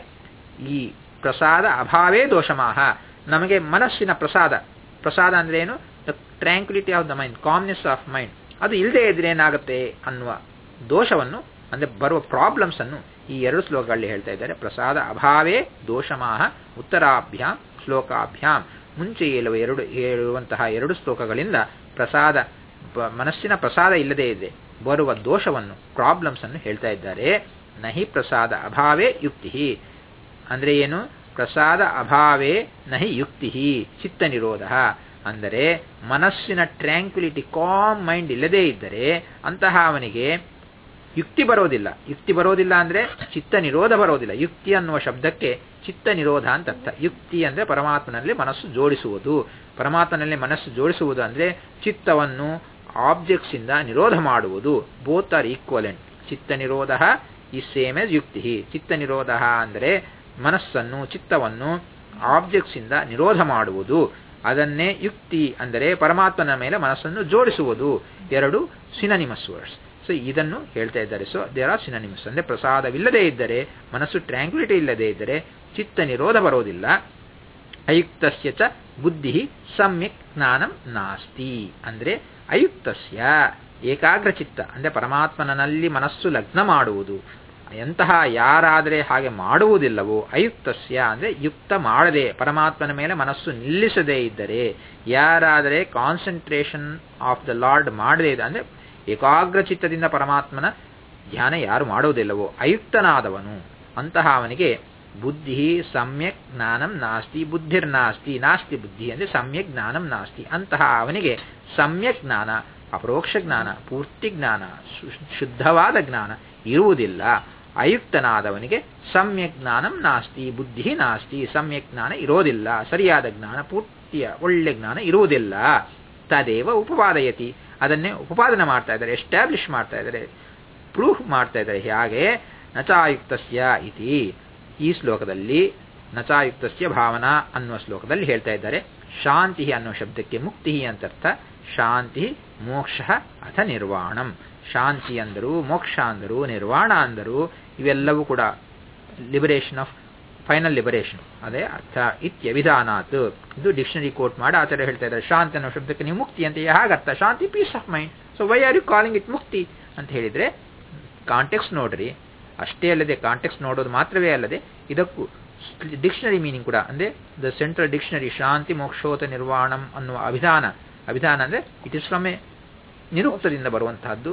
A: ಈ ಪ್ರಸಾದ ಅಭಾವೇ ದೋಷಮಾಹ ನಮಗೆ ಮನಸ್ಸಿನ ಪ್ರಸಾದ ಪ್ರಸಾದ ಅಂದ್ರೆ ಏನು the tranquillity of the mind calmness of mind ಅದು ಇಲ್ಲದೆ ಇದ್ರೆ ಏನಾಗುತ್ತೆ ಅನ್ನುವ ದೋಷವನ್ನು ಅಂದ್ರೆ ಬರುವ ಪ್ರಾಬ್ಲಮ್ಸ್ ಅನ್ನು ಈ ಎರಡು ಶ್ಲೋಕಗಳಲ್ಲಿ ಹೇಳ್ತಾ ಇದ್ದಾರೆ ಪ್ರಸಾದ ಅಭಾವೇ ದೋಷಮಾಹ ಉತ್ತರಾಭ್ಯಾಂ ಶ್ಲೋಕಾಭ್ಯಾಂ ಮುಂಚೆ ಹೇಳುವ ಎರಡು ಹೇಳುವಂತಹ ಎರಡು ಶ್ಲೋಕಗಳಿಂದ ಪ್ರಸಾದ ಮನಸ್ಸಿನ ಪ್ರಸಾದ ಇಲ್ಲದೇ ಇದೆ ಬರುವ ದೋಷವನ್ನು ಪ್ರಾಬ್ಲಮ್ಸ್ ಅನ್ನು ಹೇಳ್ತಾ ಇದ್ದಾರೆ ನಹಿ ಪ್ರಸಾದ ಅಭಾವೇ ಯುಕ್ತಿ ಅಂದ್ರೆ ಏನು ಪ್ರಸಾದ ಅಭಾವೇ ನಹಿ ಯುಕ್ತಿ ಚಿತ್ತ ನಿರೋಧ ಅಂದರೆ ಮನಸ್ಸಿನ ಟ್ರ್ಯಾಂಕ್ವಿಲಿಟಿ ಕಾಮ್ ಮೈಂಡ್ ಇಲ್ಲದೇ ಇದ್ದರೆ ಅಂತಹ ಅವನಿಗೆ ಯುಕ್ತಿ ಬರೋದಿಲ್ಲ ಯುಕ್ತಿ ಬರೋದಿಲ್ಲ ಅಂದ್ರೆ ಚಿತ್ತ ನಿರೋಧ ಬರೋದಿಲ್ಲ ಯುಕ್ತಿ ಅನ್ನುವ ಶಬ್ದಕ್ಕೆ ಚಿತ್ತ ನಿರೋಧ ಅಂತ ಅರ್ಥ ಯುಕ್ತಿ ಅಂದ್ರೆ ಪರಮಾತ್ಮನಲ್ಲಿ ಮನಸ್ಸು ಜೋಡಿಸುವುದು ಪರಮಾತ್ಮನಲ್ಲಿ ಮನಸ್ಸು ಜೋಡಿಸುವುದು ಅಂದ್ರೆ ಚಿತ್ತವನ್ನು ಆಬ್ಜೆಕ್ಟ್ಸ್ ಇಂದ ನಿರೋಧ ಮಾಡುವುದು ಬೋತ್ ಆರ್ ಈಕ್ವಲೆಂಟ್ ಚಿತ್ತ ನಿರೋಧ ಈ ಸೇಮ್ ಎಸ್ ಯುಕ್ತಿ ಚಿತ್ತ ನಿರೋಧ ಅಂದರೆ ಮನಸ್ಸನ್ನು ಚಿತ್ತವನ್ನು ಆಬ್ಜೆಕ್ಟ್ಸ್ ಇಂದ ನಿರೋಧ ಮಾಡುವುದು ಅದನ್ನೇ ಯುಕ್ತಿ ಅಂದರೆ ಪರಮಾತ್ಮನ ಮೇಲೆ ಮನಸ್ಸನ್ನು ಜೋಡಿಸುವುದು ಎರಡು ಸಿನನಿಮಸ್ ವರ್ಡ್ಸ್ ಸೊ ಇದನ್ನು ಹೇಳ್ತಾ ಇದ್ದಾರೆ ಸೊ ದೇರ್ ಆರ್ ಸಿನನಿಮಸ್ ಅಂದ್ರೆ ಪ್ರಸಾದವಿಲ್ಲದೆ ಇದ್ದರೆ ಮನಸ್ಸು ಟ್ರ್ಯಾಂಕ್ವಿಲಿಟಿ ಇಲ್ಲದೆ ಇದ್ದರೆ ಚಿತ್ತ ನಿರೋಧ ಬರೋದಿಲ್ಲ ಅಯುಕ್ತಸ್ಯ ಚ ಬುದ್ಧಿ ಸಮ್ಯಕ್ ಜ್ಞಾನಂ ನಾಸ್ತಿ ಅಂದ್ರೆ ಅಯುಕ್ತಸ್ಯ ಏಕಾಗ್ರ ಚಿತ್ತ ಅಂದ್ರೆ ಪರಮಾತ್ಮನಲ್ಲಿ ಮನಸ್ಸು ಲಗ್ನ ಮಾಡುವುದು ಎಂತಹ ಯಾರಾದರೆ ಹಾಗೆ ಮಾಡುವುದಿಲ್ಲವೋ ಅಯುಕ್ತಸ್ಯ ಅಂದ್ರೆ ಯುಕ್ತ ಮಾಡದೆ ಪರಮಾತ್ಮನ ಮೇಲೆ ಮನಸ್ಸು ನಿಲ್ಲಿಸದೇ ಇದ್ದರೆ ಯಾರಾದರೆ ಕಾನ್ಸಂಟ್ರೇಷನ್ ಆಫ್ ದ ಲಾರ್ಡ್ ಮಾಡದೇ ಇದೆ ಅಂದ್ರೆ ಏಕಾಗ್ರ ಚಿತ್ತದಿಂದ ಪರಮಾತ್ಮನ ಧ್ಯಾನ ಯಾರು ಮಾಡುವುದಿಲ್ಲವೋ ಅಯುಕ್ತನಾದವನು ಅಂತಹ ಅವನಿಗೆ ಬುದ್ಧಿ ಸಮ್ಯಕ್ ಜ್ಞಾನಂ ನಾಸ್ತಿ ಬುದ್ಧಿರ್ನಾಸ್ತಿ ನಾಸ್ತಿ ಬುದ್ಧಿ ಅಂದ್ರೆ ಸಮ್ಯಕ್ ಜ್ಞಾನಂ ನಾಸ್ತಿ ಅಂತಹ ಅವನಿಗೆ ಸಮ್ಯಕ್ ಜ್ಞಾನ ಅಪರೋಕ್ಷ ಜ್ಞಾನ ಪೂರ್ತಿ ಜ್ಞಾನ ಶುದ್ಧವಾದ ಜ್ಞಾನ ಇರುವುದಿಲ್ಲ ಅಯುಕ್ತನಾದವನಿಗೆ ಸಮ್ಯಕ್ ಜ್ಞಾನಂ ನಾಸ್ತಿ ಬುದ್ಧಿ ನಾಸ್ತಿ ಸಮ್ಯಕ್ ಜ್ಞಾನ ಇರೋದಿಲ್ಲ ಸರಿಯಾದ ಜ್ಞಾನ ಪೂರ್ತಿಯ ಒಳ್ಳೆ ಜ್ಞಾನ ಇರುವುದಿಲ್ಲ ತದೇವ ಉಪಪಾದಯತಿ ಅದನ್ನೇ ಉಪಪಾದನೆ ಮಾಡ್ತಾ ಇದ್ದಾರೆ ಎಸ್ಟಾಬ್ಲಿಷ್ ಮಾಡ್ತಾ ಇದ್ದಾರೆ ಪ್ರೂಫ್ ಮಾಡ್ತಾ ಇದ್ದಾರೆ ಹೇಗೆ ನಚಾಯುಕ್ತಸ್ಯ ಇತಿ ಈ ಶ್ಲೋಕದಲ್ಲಿ ನಚಾಯುಕ್ತಸ್ಯ ಭಾವನಾ ಅನ್ನುವ ಶ್ಲೋಕದಲ್ಲಿ ಹೇಳ್ತಾ ಇದ್ದಾರೆ ಶಾಂತಿ ಅನ್ನುವ ಶಬ್ದಕ್ಕೆ ಮುಕ್ತಿ ಅಂತರ್ಥ ಶಾಂತಿ ಮೋಕ್ಷ ಅಥ ನಿರ್ವಾಣಂ ಶಾಂತಿ ಅಂದರು ಮೋಕ್ಷ ಅಂದರು ನಿರ್ವಾಣ ಅಂದರು ಇವೆಲ್ಲವೂ ಕೂಡ ಲಿಬರೇಷನ್ ಆಫ್ ಫೈನಲ್ ಲಿಬರೇಷನ್ ಅದೇ ಅರ್ಥ ಇತ್ಯ ವಿಧಾನಾತ್ ಇದು ಡಿಕ್ಷನರಿ ಕೋಟ್ ಮಾಡಿ ಆಚಾರ್ಯ ಹೇಳ್ತಾ ಇದ್ದಾರೆ ಶಾಂತಿ ಅನ್ನೋ ಶಬ್ದಕ್ಕೆ ನೀವು ಮುಕ್ತಿ ಅಂತ ಹಾಗರ್ಥ ಶಾಂತಿ peace of mind so why are you calling it ಮುಕ್ತಿ ಅಂತ ಹೇಳಿದ್ರೆ ಕಾಂಟೆಕ್ಸ್ ನೋಡ್ರಿ ಅಷ್ಟೇ ಅಲ್ಲದೆ ಕಾಂಟೆಕ್ಸ್ ನೋಡೋದು ಮಾತ್ರವೇ ಅಲ್ಲದೆ ಇದಕ್ಕೂ ಡಿಕ್ಷನರಿ ಮೀನಿಂಗ್ ಕೂಡ ಅಂದ್ರೆ ದ ಸೆಂಟ್ರಲ್ ಡಿಕ್ಷನರಿ ಶಾಂತಿ ಮೋಕ್ಷೋತ ನಿರ್ವಾಣಂ ಅನ್ನುವ ಅಭಿಧಾನ ಅಭಿಧಾನ ಅಂದ್ರೆ ಇಟ್ ಇಸ್ ಫ್ರಮ್ ಎ ನಿರುಕ್ತದಿಂದ ಬರುವಂತಹದ್ದು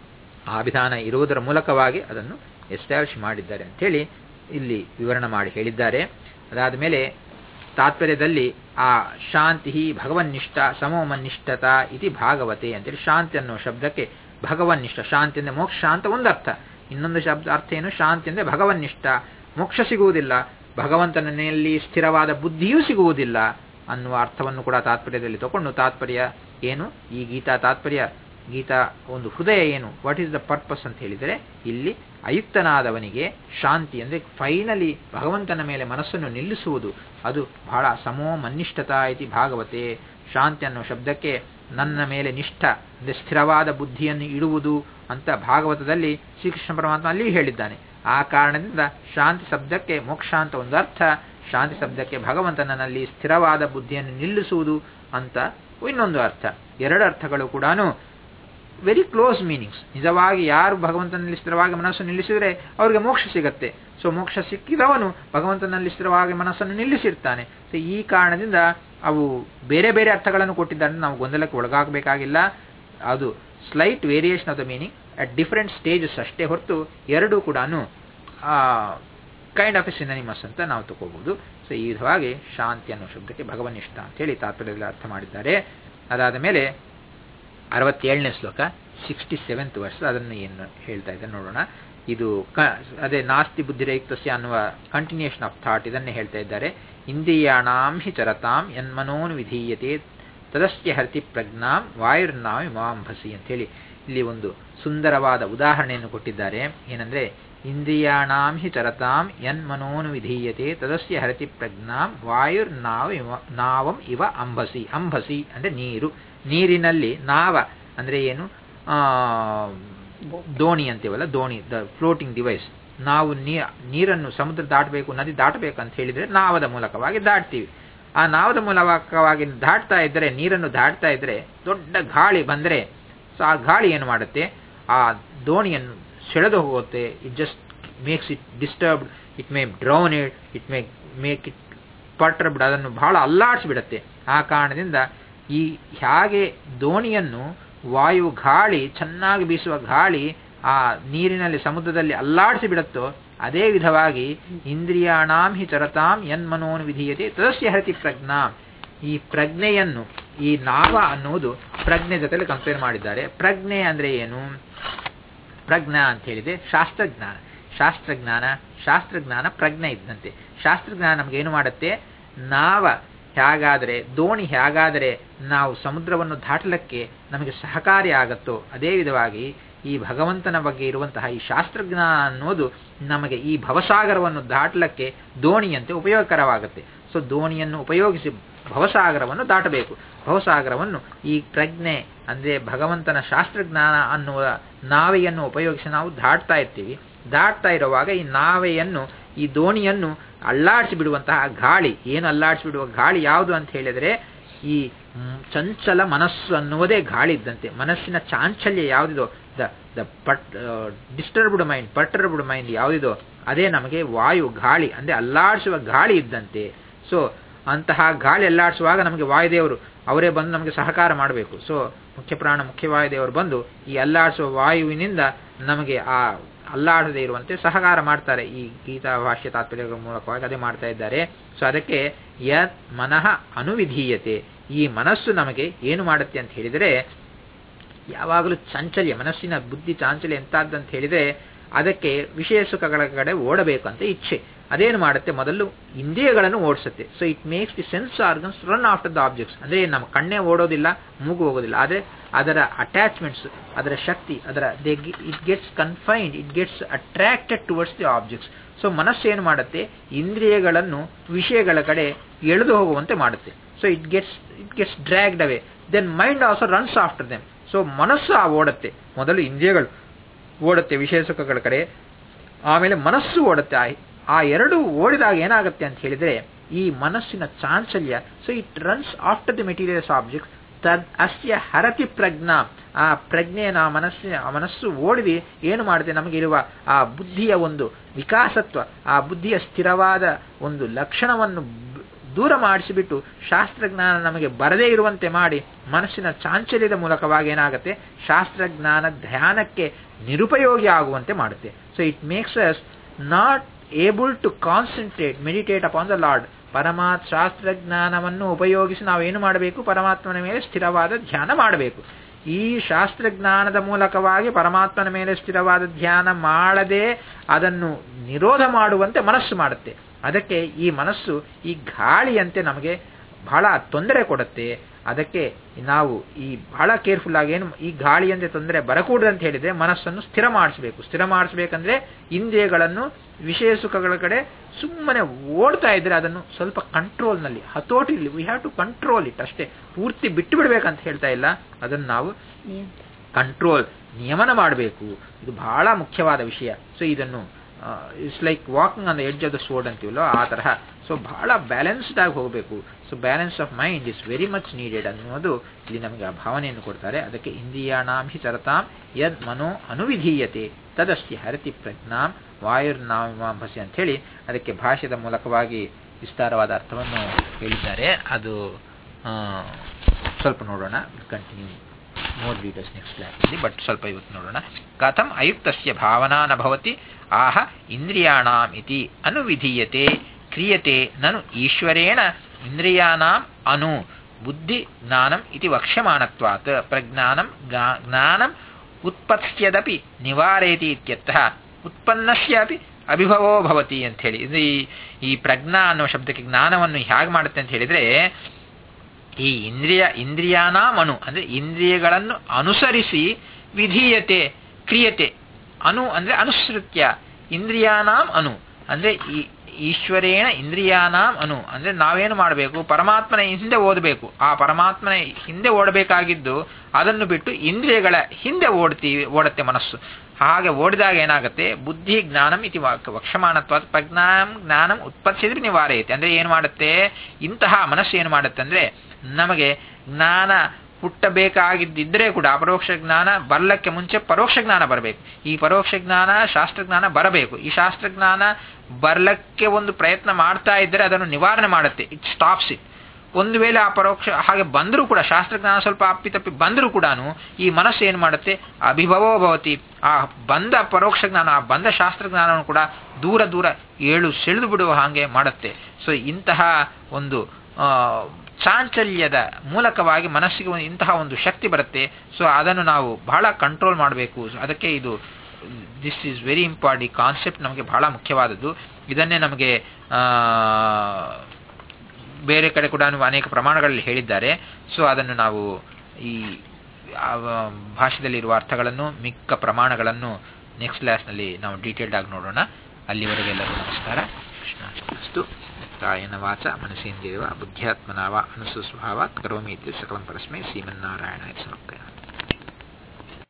A: ಆ ಅಭಿಧಾನ ಇರುವುದರ ಮೂಲಕವಾಗಿ ಅದನ್ನು ಎಸ್ಟಾಬ್ಲಿಷ್ ಮಾಡಿದ್ದಾರೆ ಅಂತೇಳಿ ಇಲ್ಲಿ ವಿವರಣೆ ಮಾಡಿ ಹೇಳಿದ್ದಾರೆ ಅದಾದ ಮೇಲೆ ತಾತ್ಪರ್ಯದಲ್ಲಿ ಆ ಶಾಂತಿ ಭಗವನ್ನಿಷ್ಠ ಸಮೋಮನ್ನಿಷ್ಠತ ಇತಿ ಭಾಗವತೆ ಅಂತೇಳಿ ಶಾಂತಿ ಅನ್ನುವ ಶಬ್ದಕ್ಕೆ ಭಗವನ್ನಿಷ್ಠ ಶಾಂತಿ ಅಂದ್ರೆ ಮೋಕ್ಷ ಅಂತ ಒಂದು ಅರ್ಥ ಇನ್ನೊಂದು ಶಬ್ದ ಅರ್ಥ ಏನು ಶಾಂತಿ ಅಂದ್ರೆ ಭಗವನ್ನಿಷ್ಠ ಮೋಕ್ಷ ಸಿಗುವುದಿಲ್ಲ ಭಗವಂತನಲ್ಲಿ ಸ್ಥಿರವಾದ ಬುದ್ಧಿಯೂ ಸಿಗುವುದಿಲ್ಲ ಅನ್ನುವ ಅರ್ಥವನ್ನು ಕೂಡ ತಾತ್ಪರ್ಯದಲ್ಲಿ ತಗೊಂಡು ತಾತ್ಪರ್ಯ ಏನು ಈ ಗೀತಾ ತಾತ್ಪರ್ಯ ಗೀತಾ ಒಂದು ಹೃದಯ ಏನು ವಾಟ್ ಈಸ್ ದ ಪರ್ಪಸ್ ಅಂತ ಹೇಳಿದರೆ ಇಲ್ಲಿ ಅಯುಕ್ತನಾದವನಿಗೆ ಶಾಂತಿ ಅಂದರೆ ಫೈನಲಿ ಭಗವಂತನ ಮೇಲೆ ಮನಸ್ಸನ್ನು ನಿಲ್ಲಿಸುವುದು ಅದು ಬಹಳ ಸಮೋ ಮನ್ನಿಷ್ಠತಾ ಇತಿ ಭಾಗವತೆ ಶಾಂತಿ ಅನ್ನೋ ಶಬ್ದಕ್ಕೆ ನನ್ನ ಮೇಲೆ ನಿಷ್ಠ ಅಂದರೆ ಸ್ಥಿರವಾದ ಬುದ್ಧಿಯನ್ನು ಇಡುವುದು ಅಂತ ಭಾಗವತದಲ್ಲಿ ಶ್ರೀಕೃಷ್ಣ ಪರಮಾತ್ಮ ಅಲ್ಲಿ ಹೇಳಿದ್ದಾನೆ ಆ ಕಾರಣದಿಂದ ಶಾಂತಿ ಶಬ್ದಕ್ಕೆ ಮೋಕ್ಷ ಅಂತ ಒಂದು ಅರ್ಥ ಶಾಂತಿ ಶಬ್ದಕ್ಕೆ ಭಗವಂತನಲ್ಲಿ ಸ್ಥಿರವಾದ ಬುದ್ಧಿಯನ್ನು ನಿಲ್ಲಿಸುವುದು ಅಂತ ಇನ್ನೊಂದು ಅರ್ಥ ಎರಡು ಅರ್ಥಗಳು ಕೂಡ ವೆರಿ ಕ್ಲೋಸ್ ಮೀನಿಂಗ್ಸ್ ನಿಜವಾಗಿ ಯಾರು ಭಗವಂತನಲ್ಲಿ ಸ್ಥಿರವಾಗಿ ಮನಸ್ಸು ನಿಲ್ಲಿಸಿದರೆ ಅವರಿಗೆ ಮೋಕ್ಷ ಸಿಗತ್ತೆ ಸೊ ಮೋಕ್ಷ ಸಿಕ್ಕಿದವನು ಭಗವಂತನಲ್ಲಿ ಸ್ಥಿರವಾಗಿ ಮನಸ್ಸನ್ನು ನಿಲ್ಲಿಸಿರ್ತಾನೆ ಸೊ ಈ ಕಾರಣದಿಂದ ಅವು ಬೇರೆ ಬೇರೆ ಅರ್ಥಗಳನ್ನು ಕೊಟ್ಟಿದ್ದಾರೆ ನಾವು ಗೊಂದಲಕ್ಕೆ ಒಳಗಾಗಬೇಕಾಗಿಲ್ಲ ಅದು slight variation of the meaning at different stages ಅಷ್ಟೇ ಹೊರತು ಎರಡೂ ಕೂಡ ಕೈಂಡ್ ಆಫ್ ಎ ಸಿನನಿಮಸ್ ಅಂತ ನಾವು ತಗೋಬಹುದು ಸೊ ಈ ವಿಧವಾಗಿ ಶಾಂತಿ ಅನ್ನೋ ಶಬ್ದಕ್ಕೆ ಭಗವನಿಷ್ಠ ಅಂತ ಹೇಳಿ ತಾತ್ಪರ್ಯದಲ್ಲಿ ಅರ್ಥ ಮಾಡಿದ್ದಾರೆ ಅದಾದ ಮೇಲೆ ಅರವತ್ತೇಳನೇ ಶ್ಲೋಕ ಸಿಕ್ಸ್ಟಿ ಸೆವೆಂತ್ ವರ್ಷ ಅದನ್ನು ಏನು ಹೇಳ್ತಾ ಇದ್ದಾರೆ ನೋಡೋಣ ಇದು ಕ ಅದೇ ನಾಸ್ತಿ ಬುದ್ಧಿರಯುಕ್ತಸ್ಯ ಅನ್ನುವ ಕಂಟಿನ್ಯೂಷನ್ ಆಫ್ ಥಾಟ್ ಇದನ್ನೇ ಹೇಳ್ತಾ ಇದ್ದಾರೆ ಇಂದ್ರಿಯಾಣಾಂ ಹಿ ಚರತಾಂ ಯನ್ಮನೋನ್ ವಿಧೀಯತೆ ತದಸ್ಯ ಹರತಿ ಪ್ರಜ್ಞಾಂ ವಾಯುರ್ನಾಂ ಇಮಾಂಭಸಿ ಅಂತೇಳಿ ಇಲ್ಲಿ ಒಂದು ಸುಂದರವಾದ ಉದಾಹರಣೆಯನ್ನು ಕೊಟ್ಟಿದ್ದಾರೆ ಏನಂದ್ರೆ ಇಂದ್ರಿಯಾಣಾಂ ಹಿ ಚರತಾಂ ಯನ್ಮನೋನು ವಿಧೀಯತೆ ತದಸ್ಯ ಹರತಿ ಪ್ರಜ್ಞಾಂ ವಾಯುರ್ನಾವ ಇವ ನಾವಂ ಇವ ಅಂಬಸಿ ಅಂಬಸಿ ಅಂದ್ರೆ ನೀರು ನೀರಿನಲ್ಲಿ ನಾವ ಅಂದ್ರೆ ಏನು ದೋಣಿ ಅಂತೀವಲ್ಲ ದೋಣಿ ದ ಫ್ಲೋಟಿಂಗ್ ಡಿವೈಸ್ ನಾವು ನೀರನ್ನು ಸಮುದ್ರ ದಾಟಬೇಕು ನದಿ ದಾಟಬೇಕು ಅಂತ ಹೇಳಿದ್ರೆ ನಾವದ ಮೂಲಕವಾಗಿ ದಾಟ್ತೀವಿ ಆ ನಾವದ ಮೂಲಕವಾಗಿ ದಾಟ್ತಾ ಇದ್ದರೆ ನೀರನ್ನು ದಾಟ್ತಾ ಇದ್ರೆ ದೊಡ್ಡ ಗಾಳಿ ಬಂದರೆ ಸೊ ಆ ಗಾಳಿ ಏನು ಮಾಡುತ್ತೆ ಆ ದೋಣಿಯನ್ನು ಸೆಳೆದು ಹೋಗುತ್ತೆ it just makes it disturbed it may drown it it may make it perturbed ಅದನ್ನು ಬಹಳ ಅಲ್ಲಾಡಿಸಿಬಿಡತ್ತೆ ಆ ಕಾರಣದಿಂದ ಈ ಹೇಗೆ ದೋಣಿಯನ್ನು ವಾಯು ಗಾಳಿ ಚೆನ್ನಾಗಿ ಬೀಸುವ ಗಾಳಿ ಆ ನೀರಿನಲ್ಲಿ ಸಮುದ್ರದಲ್ಲಿ ಅಲ್ಲಾಡಿಸಿ ಬಿಡುತ್ತೋ ಅದೇ ವಿಧವಾಗಿ ಇಂದ್ರಿಯಾಣಾಂ ಹಿ ಚರತಾಂ ಯನ್ಮನೋನ್ ವಿಧೀಯತೆ ತದಸ್ಯ ಹರತಿ ಪ್ರಜ್ಞಾಂ ಈ ಪ್ರಜ್ಞೆಯನ್ನು ಈ ನಾವ ಅನ್ನುವುದು ಪ್ರಜ್ಞೆ ಜೊತೆಲಿ ಕಂಪೇರ್ ಮಾಡಿದ್ದಾರೆ ಪ್ರಜ್ಞೆ ಅಂದ್ರೆ ಏನು ಪ್ರಜ್ಞಾ ಅಂತ ಹೇಳಿದೆ ಶಾಸ್ತ್ರಜ್ಞಾನ ಶಾಸ್ತ್ರಜ್ಞಾನ ಶಾಸ್ತ್ರಜ್ಞಾನ ಪ್ರಜ್ಞೆ ಇದ್ದಂತೆ ಶಾಸ್ತ್ರಜ್ಞಾನ ನಮ್ಗೆ ಏನು ಮಾಡುತ್ತೆ ನಾವ ಹೇಗಾದರೆ ದೋಣಿ ಹೇಗಾದರೆ ನಾವು ಸಮುದ್ರವನ್ನು ದಾಟಲಿಕ್ಕೆ ನಮಗೆ ಸಹಕಾರಿ ಆಗತ್ತೋ ಅದೇ ವಿಧವಾಗಿ ಈ ಭಗವಂತನ ಬಗ್ಗೆ ಇರುವಂತಹ ಈ ಶಾಸ್ತ್ರಜ್ಞಾನ ಅನ್ನೋದು ನಮಗೆ ಈ ಭವಸಾಗರವನ್ನು ದಾಟಲಿಕ್ಕೆ ದೋಣಿಯಂತೆ ಉಪಯೋಗಕರವಾಗುತ್ತೆ ಸೊ ದೋಣಿಯನ್ನು ಉಪಯೋಗಿಸಿ ಭವಸಾಗರವನ್ನು ದಾಟಬೇಕು ಭವಸಾಗರವನ್ನು ಈ ಪ್ರಜ್ಞೆ ಅಂದರೆ ಭಗವಂತನ ಶಾಸ್ತ್ರಜ್ಞಾನ ಅನ್ನುವ ನಾವೆಯನ್ನು ಉಪಯೋಗಿಸಿ ನಾವು ದಾಟ್ತಾ ಇರ್ತೀವಿ ದಾಟ್ತಾ ಇರುವಾಗ ಈ ನಾವೆಯನ್ನು ಈ ದೋಣಿಯನ್ನು ಅಲ್ಲಾಡಿಸಿ ಬಿಡುವಂತಹ ಗಾಳಿ ಏನು ಅಲ್ಲಾಡಿಸಿ ಬಿಡುವ ಗಾಳಿ ಯಾವುದು ಅಂತ ಹೇಳಿದರೆ ಈ ಚಂಚಲ ಮನಸ್ಸು ಅನ್ನುವುದೇ ಗಾಳಿ ಇದ್ದಂತೆ ಮನಸ್ಸಿನ ಚಾಂಚಲ್ಯ ಯಾವುದಿದೋ the the put disturbed mind perturbed mind ಯಾವುದಿದೋ ಅದೇ ನಮಗೆ ವಾಯು ಗಾಳಿ ಅಂದರೆ ಅಲ್ಲಾಡಿಸುವ ಗಾಳಿ ಇದ್ದಂತೆ ಸೊ ಅಂತಹ ಗಾಳಿ ಅಲ್ಲಾಡಿಸುವಾಗ ನಮಗೆ ವಾಯುದೇವರು ಅವರೇ ಬಂದು ನಮಗೆ ಸಹಕಾರ ಮಾಡಬೇಕು ಸೊ ಮುಖ್ಯ ಪ್ರಾಣ ಮುಖ್ಯ ವಾಯುದೇವರು ಬಂದು ಈ ಅಲ್ಲಾಡಿಸುವ ವಾಯುವಿನಿಂದ ನಮಗೆ ಆ ಅಲ್ಲಾಡದೇ ಇರುವಂತೆ ಸಹಕಾರ ಮಾಡ್ತಾರೆ ಈ ಗೀತಾ ಭಾಷ್ಯ ತಾತ್ಪರ್ಯಗಳ ಮೂಲಕವಾಗಿ ಅದೇ ಮಾಡ್ತಾ ಇದ್ದಾರೆ ಸೊ ಅದಕ್ಕೆ ಯತ್ ಮನಃ ಅನುವಿಧೀಯತೆ ಈ ಮನಸ್ಸು ನಮಗೆ ಏನು ಮಾಡುತ್ತೆ ಅಂತ ಹೇಳಿದರೆ ಯಾವಾಗಲೂ ಚಾಂಚಲ್ಯ ಮನಸ್ಸಿನ ಬುದ್ಧಿ ಚಾಂಚಲ್ಯ ಎಂತಾದಂತ ಹೇಳಿದರೆ ಅದಕ್ಕೆ ವಿಷಯ ಸುಖಗಳ ಕಡೆ ಓಡಬೇಕು ಅಂತ ಇಚ್ಛೆ ಅದೇನು ಮಾಡುತ್ತೆ ಮೊದಲು ಇಂದ್ರಿಯಗಳನ್ನು ಓಡಿಸುತ್ತೆ so it makes the sense organs run after the objects ಅಂದರೆ ನಮ್ಮ ಕಣ್ಣೇ ಓಡೋದಿಲ್ಲ ಮೂಗು ಹೋಗೋದಿಲ್ಲ ಆದರೆ ಅದರ ಅಟ್ಯಾಚ್ಮೆಂಟ್ಸ್ ಅದರ ಶಕ್ತಿ ಅದರ ದೇ it gets confined it gets attracted towards the objects so ಮನಸ್ಸು ಏನು ಮಾಡುತ್ತೆ ಇಂದ್ರಿಯಗಳನ್ನು ವಿಷಯಗಳ ಕಡೆ ಎಳೆದು ಹೋಗುವಂತೆ ಮಾಡುತ್ತೆ so it gets it gets dragged away then mind also runs after them so ಮನಸ್ಸು ಆ ಓಡುತ್ತೆ ಮೊದಲು ಇಂದ್ರಿಯಗಳು ಓಡುತ್ತೆ ವಿಷಯ ಸುಖಗಳ ಕಡೆ ಆಮೇಲೆ ಮನಸ್ಸು ಓಡುತ್ತೆ ಆ ಎರಡು ಓಡಿದಾಗ ಏನಾಗುತ್ತೆ ಅಂತ ಹೇಳಿದ್ರೆ ಈ ಮನಸ್ಸಿನ ಚಾಂಚಲ್ಯ so it runs after the materials object ತದ್ ಅಸ್ಯ ಹರತಿ ಪ್ರಜ್ಞಾ ಆ ಪ್ರಜ್ಞೆಯನ್ನು ಆ ಮನಸ್ಸಿನ ಆ ಮನಸ್ಸು ಓಡಿದಿ ಏನು ಮಾಡುತ್ತೆ ನಮಗಿರುವ ಆ ಬುದ್ಧಿಯ ಒಂದು ವಿಕಾಸತ್ವ ಆ ಬುದ್ಧಿಯ ಸ್ಥಿರವಾದ ಒಂದು ಲಕ್ಷಣವನ್ನು ದೂರ ಮಾಡಿಸಿಬಿಟ್ಟು ಶಾಸ್ತ್ರಜ್ಞಾನ ನಮಗೆ ಬರದೇ ಇರುವಂತೆ ಮಾಡಿ ಮನಸ್ಸಿನ ಚಾಂಚಲ್ಯದ ಮೂಲಕವಾಗಿ ಏನಾಗುತ್ತೆ ಶಾಸ್ತ್ರಜ್ಞಾನ ಧ್ಯಾನಕ್ಕೆ ನಿರುಪಯೋಗಿ ಆಗುವಂತೆ ಮಾಡುತ್ತೆ so it makes us not able to concentrate meditate upon the lord ಪರಮಾತ್ ಶಾಸ್ತ್ರಜ್ಞಾನವನ್ನು ಉಪಯೋಗಿಸಿ ನಾವೇನು ಮಾಡಬೇಕು ಪರಮಾತ್ಮನ ಮೇಲೆ ಸ್ಥಿರವಾದ ಧ್ಯಾನ ಮಾಡಬೇಕು ಈ ಶಾಸ್ತ್ರಜ್ಞಾನದ ಮೂಲಕವಾಗಿ ಪರಮಾತ್ಮನ ಮೇಲೆ ಸ್ಥಿರವಾದ ಧ್ಯಾನ ಮಾಡದೆ ಅದನ್ನು ನಿರೋಧ ಮಾಡುವಂತೆ ಮನಸ್ಸು ಮಾಡುತ್ತೆ ಅದಕ್ಕೆ ಈ ಮನಸ್ಸು ಈ ಗಾಳಿಯಂತೆ ನಮಗೆ ಬಹಳ ತೊಂದರೆ ಕೊಡುತ್ತೆ ಅದಕ್ಕೆ ನಾವು ಈ ಬಹಳ ಕೇರ್ಫುಲ್ ಆಗಿ ಏನು ಈ ಗಾಳಿಯಂತೆ ತೊಂದರೆ ಬರಕೂಡದು ಅಂತ ಹೇಳಿದ್ರೆ ಮನಸ್ಸನ್ನು ಸ್ಥಿರ ಮಾಡಿಸಬೇಕು ಸ್ಥಿರ ಮಾಡಿಸಬೇಕಂದ್ರೆ ಇಂದ್ರಿಯಗಳನ್ನು ವಿಷಯ ಸುಖಗಳ ಕಡೆ ಸುಮ್ಮನೆ ಓಡ್ತಾ ಇದ್ರೆ ಅದನ್ನು ಸ್ವಲ್ಪ ಕಂಟ್ರೋಲ್ನಲ್ಲಿ ಹತೋಟಿಲಿ we have to control it ಅಷ್ಟೇ ಪೂರ್ತಿ ಬಿಟ್ಟು ಬಿಡಬೇಕಂತ ಹೇಳ್ತಾ ಇಲ್ಲ ಅದನ್ನು ನಾವು ಕಂಟ್ರೋಲ್ ನಿಯಮನ ಮಾಡಬೇಕು ಇದು ಬಹಳ ಮುಖ್ಯವಾದ ವಿಷಯ ಸೊ ಇದನ್ನು it's like walking on the edge of the sword ಅಂತೀವಲ್ಲ ಆ ತರಹ ಸೊ ಬಹಳ ಬ್ಯಾಲೆನ್ಸ್ಡ್ ಆಗಿ ಹೋಗಬೇಕು so balance of mind is very much needed ಅನ್ನೋದು ಇಲ್ಲಿ ನಮಗೆ ಆ ಭಾವನೆಯನ್ನು ಕೊಡ್ತಾರೆ ಅದಕ್ಕೆ ಇಂದ್ರಿಯಾಣಾಂ ಹಿ ಚರತಾಂ ಯದ್ ಮನೋ ಅನುವಿಧೀಯತೆ ತದಸ್ತಿ ಹರತಿ ಪ್ರಜ್ಞಾಂ ವಾಯುರ್ನಾಮಾಂಭಸಿ ಅಂತ ಹೇಳಿ ಅದಕ್ಕೆ ಭಾಷ್ಯದ ಮೂಲಕವಾಗಿ ವಿಸ್ತಾರವಾದ ಅರ್ಥವನ್ನು ಹೇಳಿದ್ದಾರೆ ಅದು ಸ್ವಲ್ಪ ನೋಡೋಣ continue more details next class but ಸ್ವಲ್ಪ ಇವತ್ತು ನೋಡೋಣ ಕಥಂ ಅಯುಕ್ತಸ್ಯ ಭಾವನಾ ನ ಭವತಿ ಆಹ ಇಂದ್ರಿಯಾಣಾಂ ಇತಿ ಅನುವಿಧೀಯತೆ ಕ್ರಿಯತೆ ನನು ಈಶ್ವರೇಣ ಇಂದ್ರಿಯಾಣಾಂ ಅನು ಬುದ್ಧಿ ಜ್ಞಾನಂ ಇತಿ ವಕ್ಷ್ಯಮಾಣತ್ವಾತ್ ಪ್ರಜ್ಞಾನಂ ಜ್ಞಾನಂ ಉತ್ಪತ್ಸ್ಯದಪಿ ನಿವಾರೇತಿ ಇತ್ಯರ್ಥಃ ಉತ್ಪನ್ನಸ್ಯಾಪಿ ಅಭಿಭವೋ ಭವತಿ ಅಂತ ಹೇಳಿ ಇದು ಈ ಈ ಪ್ರಜ್ಞಾ ಅನ್ನೋ ಶಬ್ದಕ್ಕೆ ಜ್ಞಾನವನ್ನು ಹೇಗೆ ಮಾಡುತ್ತೆ ಅಂತ ಹೇಳಿದ್ರೆ ಈ ಇಂದ್ರಿಯ ಇಂದ್ರಿಯಾನಾಂ ಅನು ಅಂದ್ರೆ ಇಂದ್ರಿಯಗಳನ್ನು ಅನುಸರಿಸಿ ವಿಧೀಯತೆ ಕ್ರಿಯತೆ ಅನು ಅಂದ್ರೆ ಅನುಸೃತ್ಯ ಇಂದ್ರಿಯಾನಾಂ ಅನು ಅಂದ್ರೆ ಈ ಈಶ್ವರೇಣ ಇಂದ್ರಿಯಾನಾಂ ಅನು ಅಂದ್ರೆ ನಾವೇನು ಮಾಡಬೇಕು ಪರಮಾತ್ಮನ ಹಿಂದೆ ಓದಬೇಕು ಆ ಪರಮಾತ್ಮನ ಹಿಂದೆ ಓಡಬೇಕಾಗಿದ್ದು ಅದನ್ನು ಬಿಟ್ಟು ಇಂದ್ರಿಯಗಳ ಹಿಂದೆ ಓಡ್ತೀವಿ ಓಡುತ್ತೆ ಮನಸ್ಸು ಹಾಗೆ ಓಡಿದಾಗ ಏನಾಗುತ್ತೆ ಬುದ್ಧಿ ಜ್ಞಾನಂ ಇತಿ ವಕ್ಷಮಾನತ್ವ ಪ್ರಜ್ಞಾಂ ಜ್ಞಾನಂ ಉತ್ಪತ್ತಿಸಿದ್ರೆ ನಿವಾರೈತೆ ಅಂದ್ರೆ ಏನು ಮಾಡುತ್ತೆ ಇಂತಹ ಮನಸ್ಸು ಏನು ಮಾಡುತ್ತೆ ಅಂದ್ರೆ ನಮಗೆ ಜ್ಞಾನ ಹುಟ್ಟಬೇಕಾಗಿದ್ದಿದ್ರೆ ಕೂಡ ಅಪರೋಕ್ಷ ಜ್ಞಾನ ಬರ್ಲಕ್ಕೆ ಮುಂಚೆ ಪರೋಕ್ಷ ಜ್ಞಾನ ಬರಬೇಕು ಈ ಪರೋಕ್ಷ ಜ್ಞಾನ ಶಾಸ್ತ್ರಜ್ಞಾನ ಬರಬೇಕು ಈ ಶಾಸ್ತ್ರಜ್ಞಾನ ಬರ್ಲಕ್ಕೆ ಒಂದು ಪ್ರಯತ್ನ ಮಾಡ್ತಾ ಇದ್ದರೆ ಅದನ್ನು ನಿವಾರಣೆ ಮಾಡುತ್ತೆ ಇಟ್ ಸ್ಟಾಪ್ಸ್ ಇಟ್ ಒಂದು ವೇಳೆ ಆ ಪರೋಕ್ಷ ಹಾಗೆ ಬಂದರೂ ಕೂಡ ಶಾಸ್ತ್ರಜ್ಞಾನ ಸ್ವಲ್ಪ ಅಪ್ಪಿತಪ್ಪಿ ಬಂದರೂ ಕೂಡ ಈ ಮನಸ್ಸು ಏನು ಮಾಡುತ್ತೆ ಅಭಿಭವೋ ಭವತಿ ಆ ಬಂದ ಪರೋಕ್ಷ ಜ್ಞಾನ ಆ ಬಂದ ಶಾಸ್ತ್ರಜ್ಞಾನವನ್ನು ಕೂಡ ದೂರ ದೂರ ಏಳು ಸೆಳೆದು ಬಿಡುವ ಹಾಗೆ ಮಾಡುತ್ತೆ ಸೊ ಇಂತಹ ಒಂದು ಚಾಂಚಲ್ಯದ ಮೂಲಕವಾಗಿ ಮನಸ್ಸಿಗೆ ಒಂದು ಇಂತಹ ಒಂದು ಶಕ್ತಿ ಬರುತ್ತೆ ಸೊ ಅದನ್ನು ನಾವು ಬಹಳ ಕಂಟ್ರೋಲ್ ಮಾಡಬೇಕು ಅದಕ್ಕೆ ಇದು ದಿಸ್ ಈಸ್ ವೆರಿ ಇಂಪಾರ್ಟ್ ಈ ಕಾನ್ಸೆಪ್ಟ್ ನಮಗೆ ಬಹಳ ಮುಖ್ಯವಾದದ್ದು ಇದನ್ನೇ ನಮಗೆ ಬೇರೆ ಕಡೆ ಕೂಡ ಅನೇಕ ಪ್ರಮಾಣಗಳಲ್ಲಿ ಹೇಳಿದ್ದಾರೆ ಸೊ ಅದನ್ನು ನಾವು ಈ ಭಾಷೆಯಲ್ಲಿರುವ ಅರ್ಥಗಳನ್ನು ಮಿಕ್ಕ ಪ್ರಮಾಣಗಳನ್ನು ನೆಕ್ಸ್ಟ್ ಕ್ಲಾಸ್ನಲ್ಲಿ ನಾವು ಡೀಟೇಲ್ಡ್ ಆಗಿ ನೋಡೋಣ ಅಲ್ಲಿವರೆಗೆಲ್ಲರೂ ನಮಸ್ಕಾರ ಕೃಷ್ಣಾಸ್ತು ಕಾಯನ ವಾಚ ಮನಸ್ಸೇಂದ್ರಿಯವ ಬುದ್ಧ್ಯಾತ್ಮನಾವ ಅನುಸುಸ್ವಭಾವ ಕರೋಮಿ ಇತ್ಯ ಸಕಲಂ ಪರಸ್ಮೈ ಶ್ರೀಮನ್ನಾರಾಯಣ ಸಮರ್ಪಯ